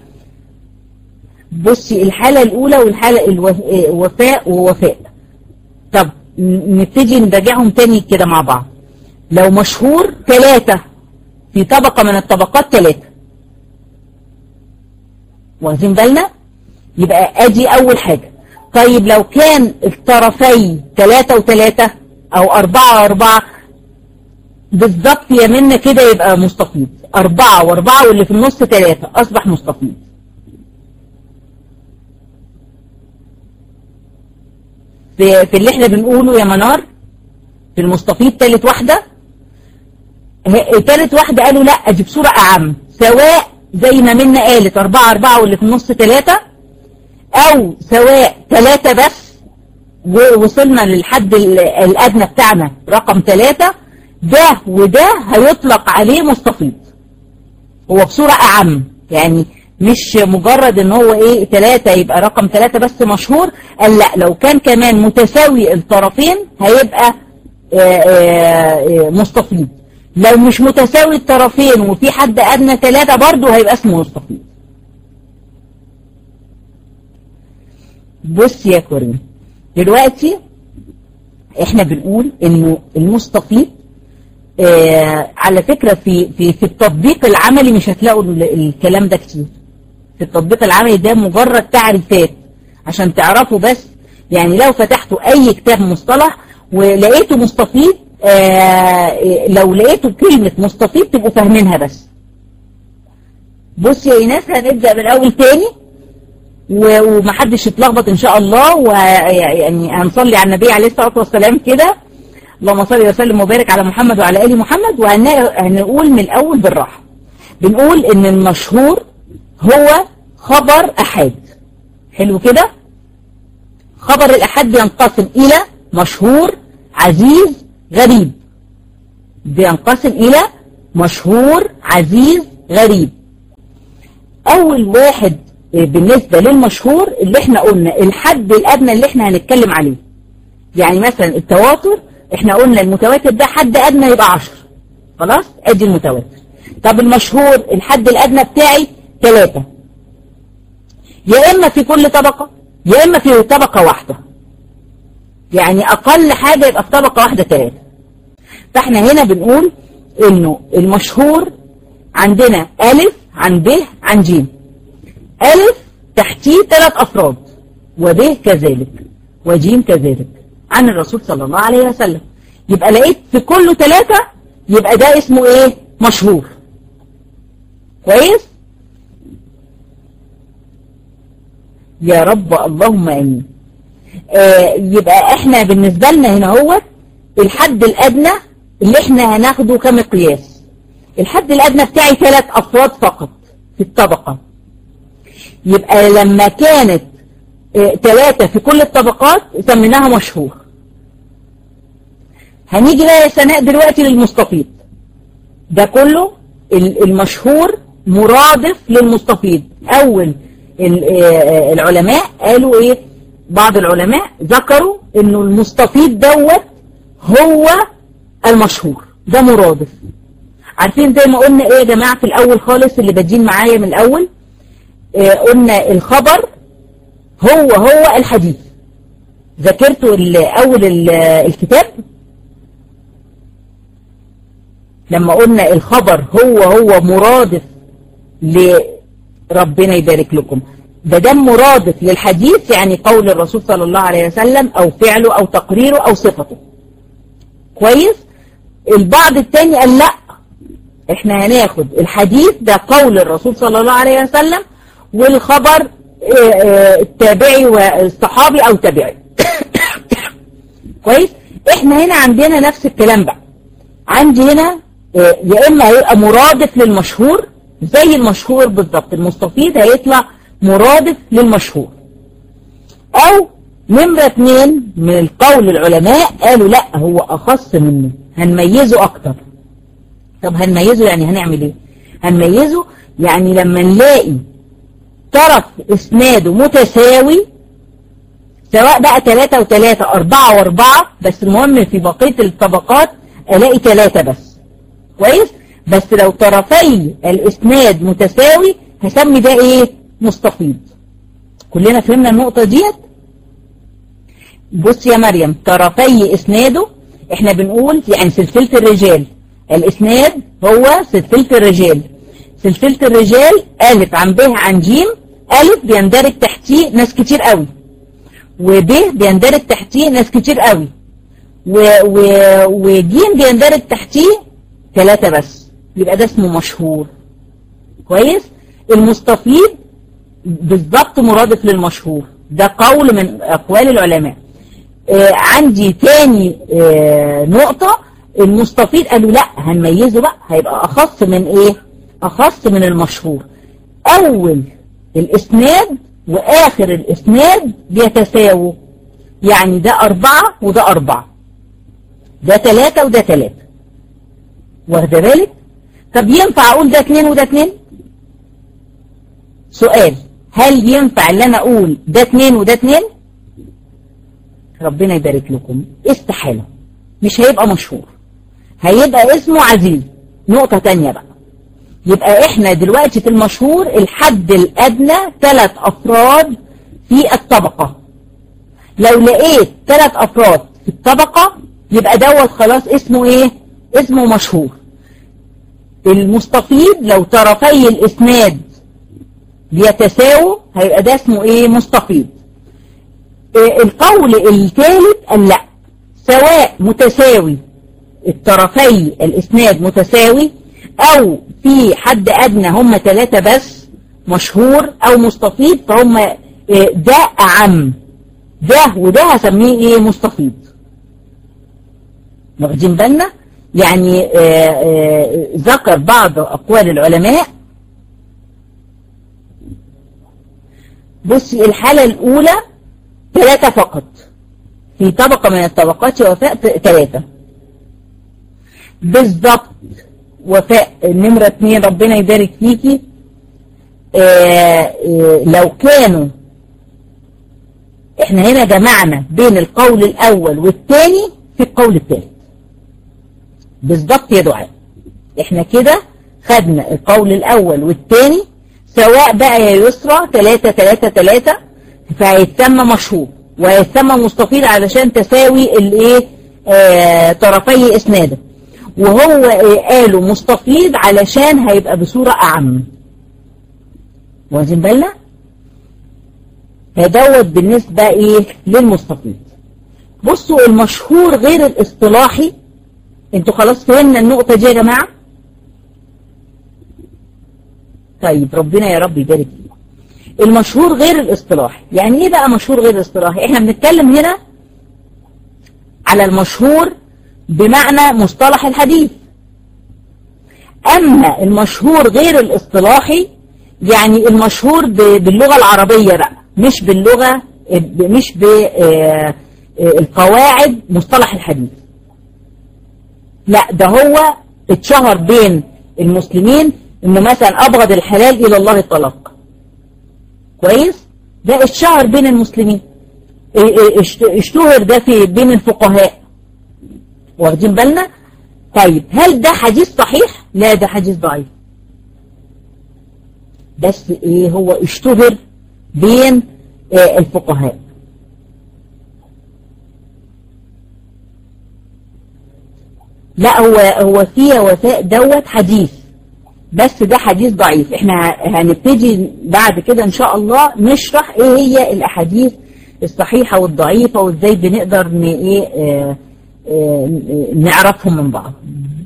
بصي الحالة الأولى والحالة الوفاء ووفاء طب نبتدي نراجعهم تاني كده مع بعض لو مشهور ثلاثة في طبقة من الطبقات ثلاثة واخدين بالنا يبقى ادي اول حاجة طيب لو كان الطرفي ثلاثة وثلاثة او اربعة واربعة بالظبط يا منا كده يبقى مستفيض اربعة واربعة واللي في النص ثلاثة اصبح مستفيض في, في اللي احنا بنقوله يا منار في المستفيض ثالث واحدة ثالث واحدة قالوا لا دي بصورة اعم سواء زي ما منا قالت اربعة اربعة واللي في النص ثلاثة او سواء ثلاثة بس ووصلنا للحد الادنى بتاعنا رقم ثلاثة ده وده هيطلق عليه مستفيض هو بصورة اعم يعني مش مجرد ان هو ايه ثلاثة يبقى رقم ثلاثة بس مشهور قال لا لو كان كمان متساوي الطرفين هيبقى مستفيض لو مش متساوي الطرفين وفي حد ادنى ثلاثة برضه هيبقى اسمه مستفيض بص يا كريم دلوقتي احنا بنقول انه المستفيض آه على فكرة في, في, في التطبيق العملي مش هتلاقوا الكلام ده كتير في التطبيق العملي ده مجرد تعريفات عشان تعرفوا بس يعني لو فتحتوا اي كتاب مصطلح ولقيتوا مستفيض آه لو لقيتوا كلمة مستفيض تبقوا فاهمينها بس بص يا ايناس هنبدأ من اول تاني ومحدش يتلخبط ان شاء الله ويعني هنصلي على النبي عليه الصلاة والسلام كده اللهم صل وسلم وبارك على محمد وعلى آل محمد وهنقول من الأول بالراحة بنقول ان المشهور هو خبر أحد حلو كده خبر الأحد بينقسم إلى مشهور عزيز غريب بينقسم إلى مشهور عزيز غريب أول واحد بالنسبة للمشهور اللي احنا قلنا الحد الأدنى اللي احنا هنتكلم عليه يعني مثلا التواتر احنا قلنا المتواتر ده حد أدنى يبقى عشر خلاص ادي المتواتر طب المشهور الحد الأدنى بتاعي ثلاثة يا إما في كل طبقة يا إما في طبقة واحدة يعني أقل حاجة يبقى في طبقة واحدة ثلاثة فاحنا هنا بنقول إنه المشهور عندنا ألف عن ب عن ج ألف تحتيه ثلاث أفراد وب كذلك وجيم كذلك عن الرسول صلى الله عليه وسلم يبقى لقيت في كله ثلاثة يبقى ده اسمه ايه مشهور كويس يا رب اللهم امين آه يبقى احنا بالنسبة لنا هنا هو الحد الادنى اللي احنا هناخده كمقياس الحد الادنى بتاعي ثلاث افراد فقط في الطبقة يبقى لما كانت ثلاثة في كل الطبقات سميناها مشهور هنيجي بقى يا سناء دلوقتي للمستفيض ده كله المشهور مرادف للمستفيض أول العلماء قالوا إيه بعض العلماء ذكروا إنه المستفيض دوت هو المشهور ده مرادف عارفين زي ما قلنا إيه يا جماعة في الأول خالص اللي بادين معايا من الأول إيه قلنا الخبر هو هو الحديث ذاكرتوا أول الكتاب لما قلنا الخبر هو هو مرادف لربنا يبارك لكم ده ده مرادف للحديث يعني قول الرسول صلى الله عليه وسلم أو فعله أو تقريره أو صفته كويس البعض التاني قال لا احنا هناخد الحديث ده قول الرسول صلى الله عليه وسلم والخبر التابعي والصحابي أو تابعي كويس احنا هنا عندنا نفس الكلام بقى عندي هنا يا إما هيبقى مرادف للمشهور زي المشهور بالضبط المستفيد هيطلع مرادف للمشهور أو نمرة اتنين من القول العلماء قالوا لا هو أخص منه هنميزه أكتر طب هنميزه يعني هنعمل ايه هنميزه يعني لما نلاقي طرف اسناده متساوي سواء بقى ثلاثة وثلاثة أربعة وأربعة بس المهم في بقية الطبقات ألاقي ثلاثة بس كويس بس لو طرفي الاسناد متساوي هسمي ده ايه مستفيض كلنا فهمنا النقطة ديت بص يا مريم طرفي اسناده احنا بنقول يعني سلسلة الرجال الاسناد هو سلسلة الرجال سلسلة الرجال ألف عن ب عن جيم ألف بيندرج تحتيه ناس كتير قوي وب بيندرج تحتيه ناس كتير قوي و... و... وجيم بيندرج تحتيه ثلاثة بس يبقى ده اسمه مشهور كويس المستفيض بالضبط مرادف للمشهور ده قول من أقوال العلماء آه عندي تاني آه نقطة المستفيض قالوا لا هنميزه بقى هيبقى أخص من إيه أخص من المشهور أول الإسناد وآخر الإسناد بيتساووا يعني ده أربعة وده أربعة ده ثلاثة وده ثلاثة واخده بالك طب ينفع أقول ده اتنين وده اتنين سؤال هل ينفع ان انا اقول ده اتنين وده اتنين ربنا يبارك لكم استحالة مش هيبقى مشهور هيبقى اسمه عزيز نقطة تانية بقى يبقى احنا دلوقتي في المشهور الحد الادنى ثلاث افراد في الطبقة لو لقيت ثلاث افراد في الطبقة يبقى دوت خلاص اسمه ايه اسمه مشهور المستفيض لو طرفي الاسناد بيتساووا هيبقى ده اسمه ايه مستفيض إيه القول الثالث قال لا سواء متساوي الطرفي الاسناد متساوي او في حد ادنى هم ثلاثة بس مشهور او مستفيض فهم إيه ده اعم ده وده هسميه ايه مستفيض واخدين بالنا يعني آآ آآ ذكر بعض اقوال العلماء بصي الحالة الأولى ثلاثة فقط في طبقة من الطبقات وفاء ثلاثة بالضبط وفاء نمرة اثنين ربنا يبارك فيكي آآ لو كانوا احنا هنا جمعنا بين القول الأول والثاني في القول الثالث بالضبط يا دعاء احنا كده خدنا القول الأول والثاني سواء بقى يا يسرى 3 3 3 فهيتسمى مشهور وهيتسمى مستفيض علشان تساوي الايه آه طرفي اسناده وهو آه قالوا مستفيض علشان هيبقى بصورة اعم واخدين بالنا فدوت بالنسبة ايه للمستفيض بصوا المشهور غير الاصطلاحي انتوا خلاص فهمنا النقطة دي يا جماعة طيب ربنا يا رب يبارك فيكم المشهور غير الاصطلاحي يعني ايه بقى مشهور غير الاصطلاحي احنا بنتكلم هنا على المشهور بمعنى مصطلح الحديث اما المشهور غير الاصطلاحي يعني المشهور باللغة العربية بقى مش باللغة مش بالقواعد مصطلح الحديث لا ده هو اتشهر بين المسلمين انه مثلا ابغض الحلال الى الله الطلاق كويس ده اتشهر بين المسلمين اشتهر ده في بين الفقهاء واخدين بالنا طيب هل ده حديث صحيح لا ده حديث ضعيف بس ايه هو اشتهر بين اه الفقهاء لا هو هو في وفاء دوت حديث بس ده حديث ضعيف احنا هنبتدي بعد كده ان شاء الله نشرح ايه هي الاحاديث الصحيحة والضعيفة وازاي بنقدر ن ايه اه اه نعرفهم من بعض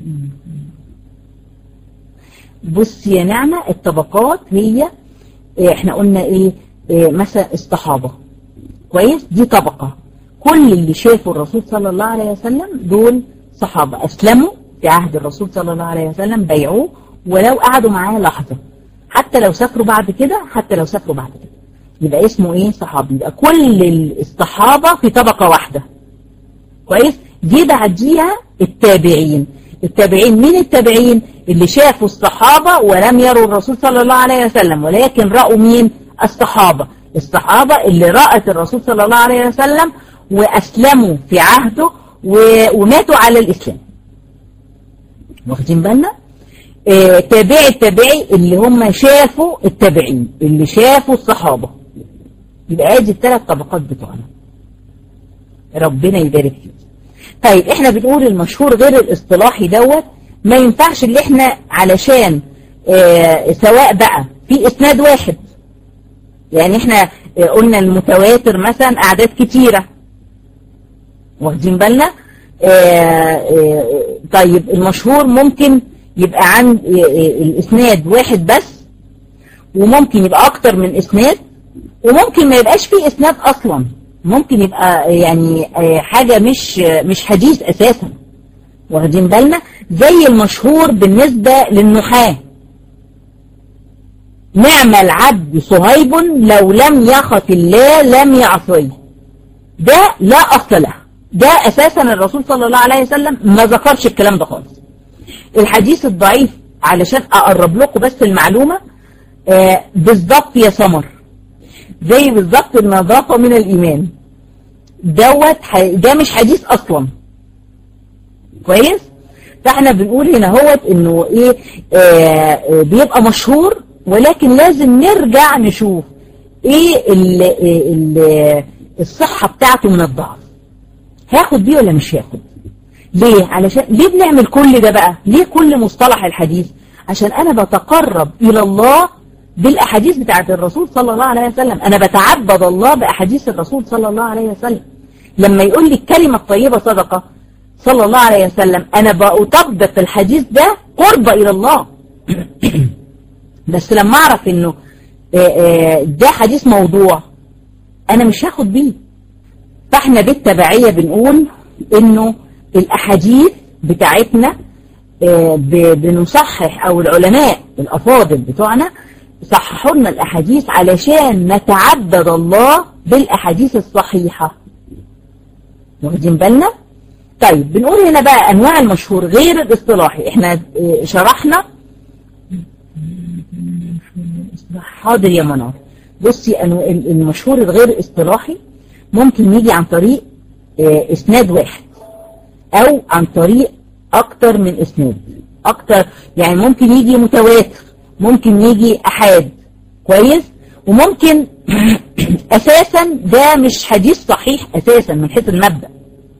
بص يا نعمة الطبقات هي اه احنا قلنا ايه مثلا الصحابة كويس دي طبقة كل اللي شافوا الرسول صلى الله عليه وسلم دول صحابة أسلموا في عهد الرسول صلى الله عليه وسلم بيعوه ولو قعدوا معاه لحظة حتى لو سافروا بعد كده حتى لو سافروا بعد كده يبقى اسمه ايه صحابي يبقى كل الصحابة في طبقة واحدة كويس دي بعديها التابعين التابعين مين التابعين اللي شافوا الصحابة ولم يروا الرسول صلى الله عليه وسلم ولكن رأوا مين الصحابة الصحابة اللي رأت الرسول صلى الله عليه وسلم وأسلموا في عهده وماتوا على الإسلام واخدين بالنا اه تابعي التابعي اللي هم شافوا التابعين اللي شافوا الصحابة يبقى ادي الثلاث طبقات بتوعنا ربنا يبارك فيك طيب احنا بنقول المشهور غير الاصطلاحي دوت ما ينفعش اللي احنا علشان اه سواء بقى في اسناد واحد يعني احنا اه قلنا المتواتر مثلا اعداد كتيره واخدين بالنا طيب المشهور ممكن يبقى عن الاسناد واحد بس وممكن يبقى اكتر من اسناد وممكن ما يبقاش فيه اسناد اصلا ممكن يبقى يعني حاجة مش مش حديث اساسا واخدين بالنا زي المشهور بالنسبة للنحاة نعم العبد صهيب لو لم يخف الله لم يعصيه ده لا اصل له ده اساسا الرسول صلى الله عليه وسلم ما ذكرش الكلام ده خالص الحديث الضعيف علشان اقرب لكم بس المعلومة آه بالظبط يا سمر زي بالظبط النظافة من الايمان دوت ده مش حديث اصلا كويس فاحنا بنقول هنا هوت انه ايه آه آه بيبقى مشهور ولكن لازم نرجع نشوف ايه ال ال الصحة بتاعته من الضعف هاخد بيه ولا مش هاخد ليه علشان ليه بنعمل كل ده بقى ليه كل مصطلح الحديث عشان انا بتقرب الى الله بالاحاديث بتاعت الرسول صلى الله عليه وسلم انا بتعبد الله باحاديث الرسول صلى الله عليه وسلم لما يقول لي الكلمة الطيبة صدقة صلى الله عليه وسلم انا بأطبق الحديث ده قرب الى الله بس لما اعرف انه ده حديث موضوع انا مش هاخد بيه فاحنا بالتبعية بنقول انه الاحاديث بتاعتنا بنصحح او العلماء الافاضل بتوعنا صححوا لنا الاحاديث علشان نتعبد الله بالاحاديث الصحيحة واخدين بالنا طيب بنقول هنا بقى انواع المشهور غير الاصطلاحي احنا شرحنا حاضر يا منار بصي المشهور الغير اصطلاحي ممكن يجي عن طريق اسناد واحد او عن طريق اكتر من اسناد اكتر يعني ممكن يجي متواتر ممكن يجي احاد كويس وممكن اساسا ده مش حديث صحيح اساسا من حيث المبدأ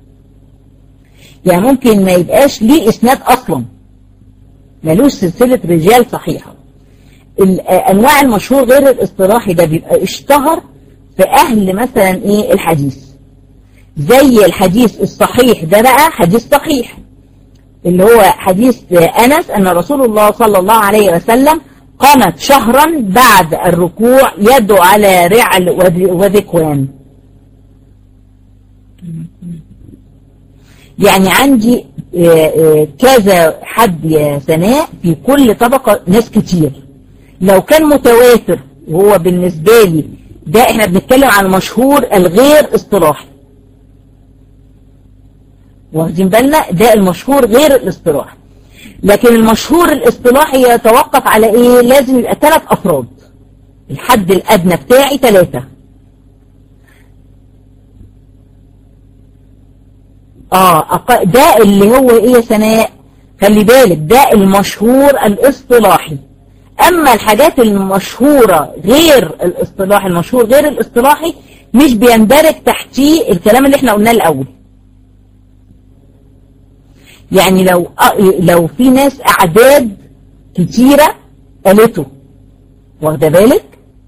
يعني ممكن ما يبقاش ليه اسناد اصلا ملوش سلسلة رجال صحيحة انواع المشهور غير الاصطلاحي ده بيبقى اشتهر في اهل مثلا ايه الحديث زي الحديث الصحيح ده بقى حديث صحيح اللي هو حديث انس ان رسول الله صلى الله عليه وسلم قامت شهرا بعد الركوع يده على رعل وذكوان يعني عندي كذا حد يا سناء في كل طبقة ناس كتير لو كان متواتر وهو بالنسبة لي ده احنا بنتكلم عن المشهور الغير اصطلاحي واخدين بالنا ده المشهور غير الاصطلاحي لكن المشهور الاصطلاحي يتوقف على ايه لازم يبقى ثلاث افراد الحد الادنى بتاعي ثلاثة اه أق- ده اللي هو ايه يا سناء خلي بالك ده المشهور الاصطلاحي اما الحاجات المشهورة غير الاصطلاحي المشهور غير الاصطلاحي مش بيندرج تحتيه الكلام اللي احنا قلناه الاول يعني لو لو في ناس اعداد كتيرة قالته واخده بالك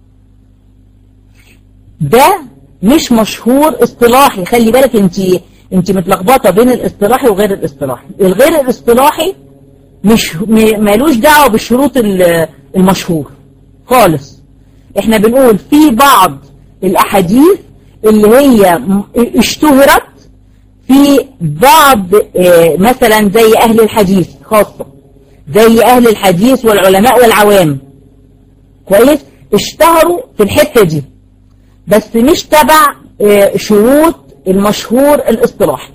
ده مش مشهور اصطلاحي خلي بالك انت انت متلخبطه بين الاصطلاحي وغير الاصطلاحي الغير الاصطلاحي مش م- مالوش دعوه بالشروط ال- المشهور خالص احنا بنقول في بعض الاحاديث اللي هي م- اشتهرت في بعض آه، مثلا زي اهل الحديث خاصه زي اهل الحديث والعلماء والعوام كويس اشتهروا في الحته دي بس مش تبع آه، شروط المشهور الاصطلاحي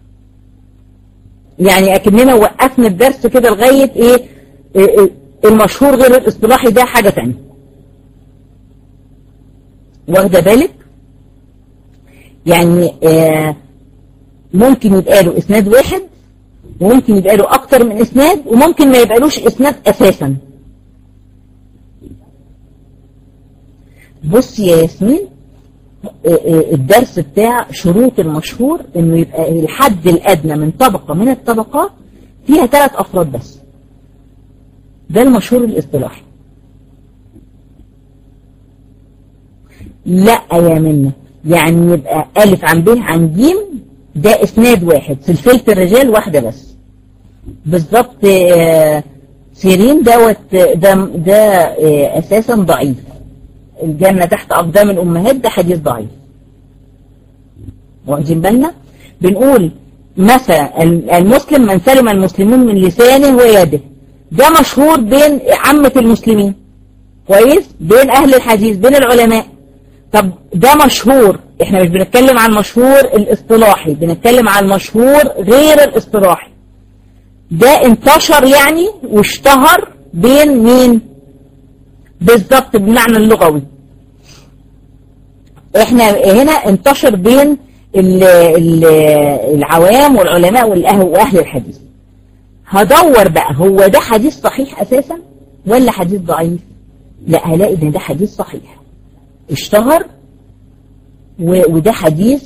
يعني اكننا وقفنا الدرس كده لغايه ايه آه، آه، المشهور غير الاصطلاحي ده حاجه تانية واخده بالك يعني آه، ممكن يبقى اسناد واحد وممكن يبقى له اكتر من اسناد وممكن ما يبقالوش اسناد اساسا بص يا ياسمين الدرس بتاع شروط المشهور انه يبقى الحد الادنى من طبقة من الطبقات فيها ثلاث افراد بس ده المشهور الاصطلاحي لا يا منى يعني يبقى الف عن ب عن ج ده اسناد واحد سلسلة الرجال واحدة بس بالظبط آه، سيرين دوت ده ده آه، اساسا ضعيف الجنة تحت أقدام الأمهات ده حديث ضعيف واخدين بالنا بنقول مثلا المسلم من سلم المسلمون من لسانه ويده ده مشهور بين عامة المسلمين كويس بين أهل الحديث بين العلماء طب ده مشهور احنا مش بنتكلم عن المشهور الاصطلاحي بنتكلم عن المشهور غير الاصطلاحي ده انتشر يعني واشتهر بين مين بالظبط بالمعنى اللغوي احنا هنا انتشر بين ال ال العوام والعلماء والأهل واهل الحديث هدور بقى هو ده حديث صحيح اساسا ولا حديث ضعيف لا هلاقي ان ده حديث صحيح اشتهر و- وده حديث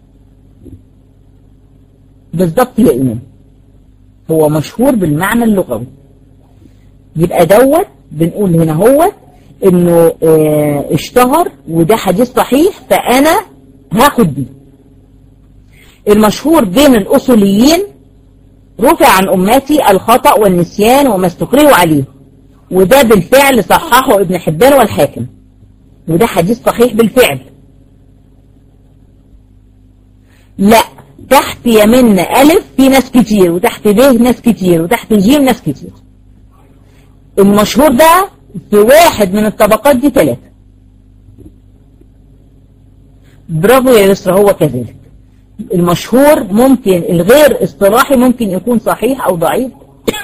بالظبط يا إمام هو مشهور بالمعنى اللغوي يبقى دوت بنقول هنا هو انه اه اشتهر وده حديث صحيح فانا هاخد بيه المشهور بين الاصوليين رفع عن امتي الخطأ والنسيان وما استكرهوا عليه وده بالفعل صححه ابن حبان والحاكم وده حديث صحيح بالفعل لا تحت يمنا ألف في ناس كتير وتحت ب ناس كتير وتحت ج ناس كتير المشهور ده في واحد من الطبقات دي ثلاثة برافو يا يسرا هو كذلك المشهور ممكن الغير اصطلاحي ممكن يكون صحيح أو ضعيف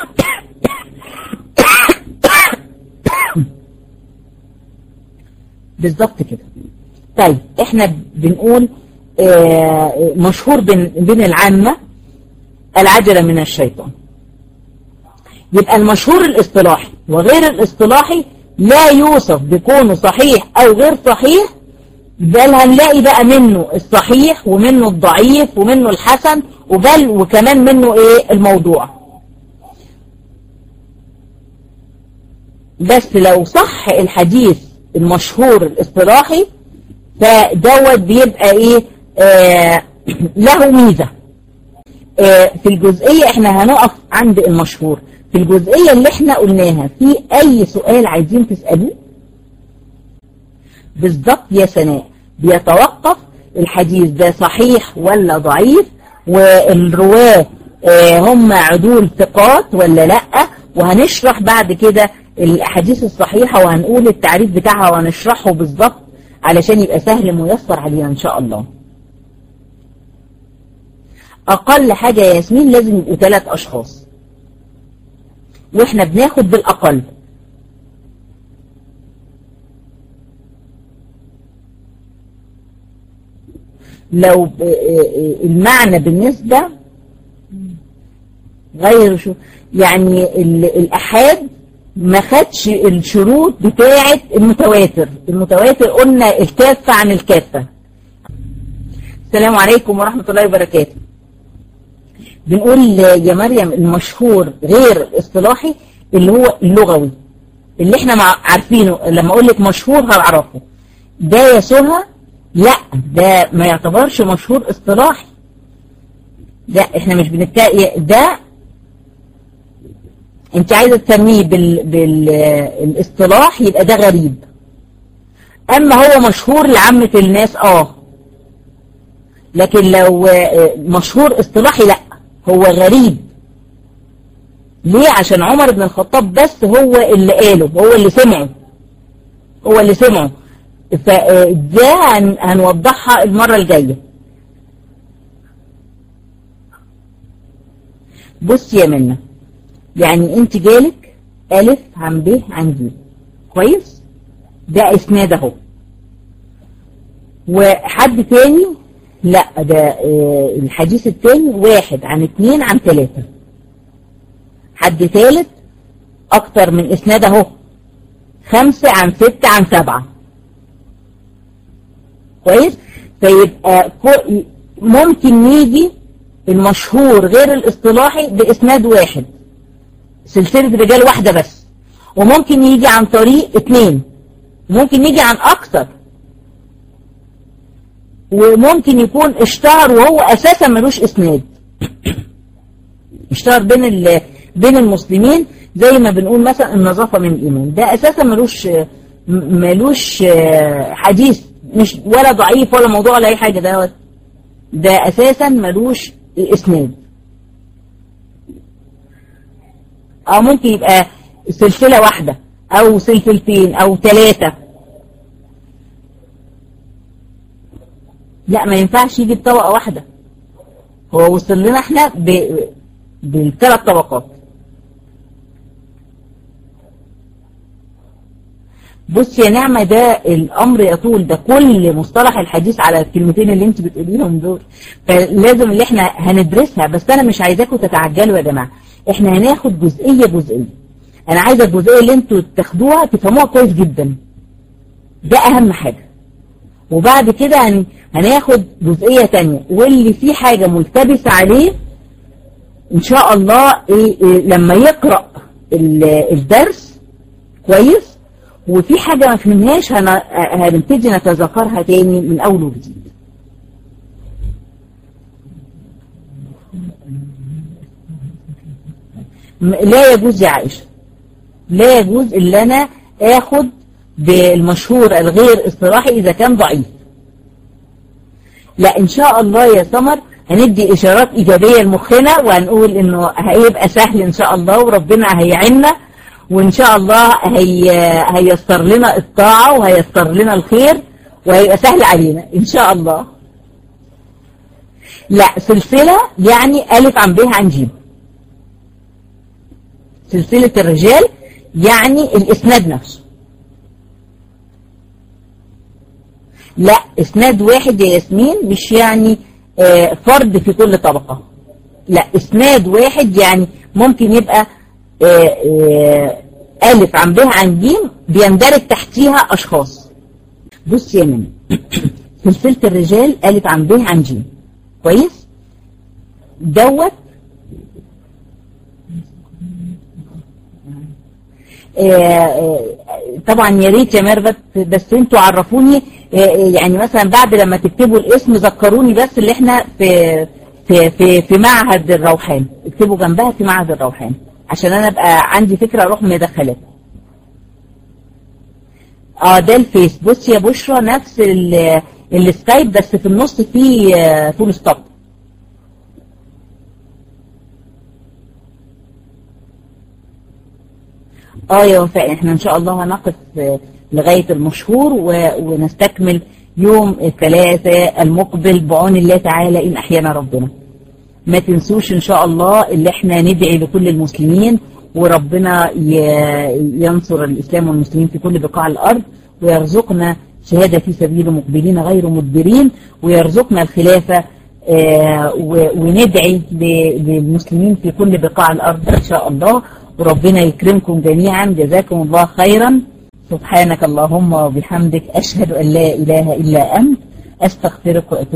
بالظبط كده طيب احنا بنقول آه، مشهور بين بين العامة العجلة من الشيطان يبقى المشهور الاصطلاحي وغير الاصطلاحي لا يوصف بكونه صحيح او غير صحيح بل هنلاقي بقى منه الصحيح ومنه الضعيف ومنه الحسن وبل وكمان منه ايه الموضوع بس لو صح الحديث المشهور الاصطلاحي فدوت بيبقى ايه آه له ميزة آه في الجزئية احنا هنقف عند المشهور في الجزئية اللي احنا قلناها في اي سؤال عايزين تسألوه بالضبط يا سناء بيتوقف الحديث ده صحيح ولا ضعيف والرواه آه هم عدول ثقات ولا لا وهنشرح بعد كده الاحاديث الصحيحة وهنقول التعريف بتاعها وهنشرحه بالضبط علشان يبقى سهل ميسر علينا ان شاء الله اقل حاجة يا ياسمين لازم يبقوا ثلاث اشخاص واحنا بناخد بالاقل لو المعنى بالنسبة غير شو يعني الأحاد ما خدش الشروط بتاعة المتواتر المتواتر قلنا الكافة عن الكافة السلام عليكم ورحمة الله وبركاته بنقول يا مريم المشهور غير الاصطلاحي اللي هو اللغوي اللي احنا عارفينه لما اقول لك مشهور هعرفه ده يا سهى لا ده ما يعتبرش مشهور اصطلاحي لا احنا مش بنتكلم ده انت عايزه تسميه بال... بالاصطلاح يبقى ده غريب اما هو مشهور لعامة الناس اه لكن لو مشهور اصطلاحي لا هو غريب ليه عشان عمر بن الخطاب بس هو اللي قاله هو اللي سمعه هو اللي سمعه فده هنوضحها المرة الجاية بص يا منى يعني انت جالك ألف عن ب عن ج كويس ده اسناد اهو وحد تاني لا ده اه الحديث التاني واحد عن اتنين عن تلاتة حد تالت اكتر من اسناد اهو خمسة عن ستة عن سبعة كويس فيبقى ممكن يجي المشهور غير الاصطلاحي باسناد واحد سلسلة رجال واحدة بس وممكن يجي عن طريق اتنين ممكن يجي عن اكتر وممكن يكون اشتهر وهو اساسا ملوش اسناد اشتهر بين بين المسلمين زي ما بنقول مثلا النظافة من الايمان ده اساسا ملوش ملوش حديث مش ولا ضعيف ولا موضوع ولا اي حاجة ده ده اساسا ملوش اسناد او ممكن يبقى سلسلة واحدة او سلسلتين او ثلاثة لا ما ينفعش يجي بطبقة واحدة هو وصل لنا احنا ب... بالثلاث طبقات بص يا نعمة ده الأمر يطول ده كل مصطلح الحديث على الكلمتين اللي انت بتقوليهم دول فلازم اللي احنا هندرسها بس أنا مش عايزاكم تتعجلوا يا جماعة احنا هناخد جزئية جزئية أنا عايزة الجزئية اللي انتوا تاخدوها تفهموها كويس جدا ده أهم حاجة وبعد كده هن... هناخد جزئية تانية واللي فيه حاجة ملتبسة عليه إن شاء الله إيه إيه لما يقرأ الدرس كويس وفي حاجة ما فهمناش هن... هنبتدي نتذكرها تاني من أول وجديد لا يجوز يا عائشة لا يجوز إلا أنا آخد بالمشهور الغير اصطلاحي إذا كان ضعيف لا إن شاء الله يا سمر هندي إشارات إيجابية لمخنا وهنقول إنه هيبقى سهل إن شاء الله وربنا هيعنا وإن شاء الله هي هيسر لنا الطاعة وهيسر لنا الخير وهيبقى سهل علينا إن شاء الله لا سلسلة يعني ألف عن ب عن ج سلسلة الرجال يعني الإسناد نفسه لا اسناد واحد يا ياسمين مش يعني آه فرد في كل طبقة لا اسناد واحد يعني ممكن يبقى آه آه ألف عن ب عن ج بيندرج تحتيها أشخاص بص يا من سلسلة الرجال ألف عن ب عن ج كويس دوت طبعا يا ريت يا ميرفت بس انتوا عرفوني يعني مثلا بعد لما تكتبوا الاسم ذكروني بس اللي احنا في في في, في معهد الروحان اكتبوا جنبها في معهد الروحان عشان انا ابقى عندي فكره اروح مدخلات اه ده الفيس بص يا بشرى نفس السكايب بس في النص فيه فول ستوب اه يا وفاء احنا ان شاء الله هنقف لغاية المشهور ونستكمل يوم الثلاثاء المقبل بعون الله تعالى إن أحيانا ربنا ما تنسوش إن شاء الله اللي احنا ندعي لكل المسلمين وربنا ي- ينصر الإسلام والمسلمين في كل بقاع الأرض ويرزقنا شهادة في سبيله مقبلين غير مدبرين ويرزقنا الخلافة آه، و- وندعي ل- للمسلمين في كل بقاع الأرض إن شاء الله وربنا يكرمكم جميعا جزاكم الله خيرا سبحانك اللهم وبحمدك أشهد أن لا إله إلا أنت أستغفرك وأتوب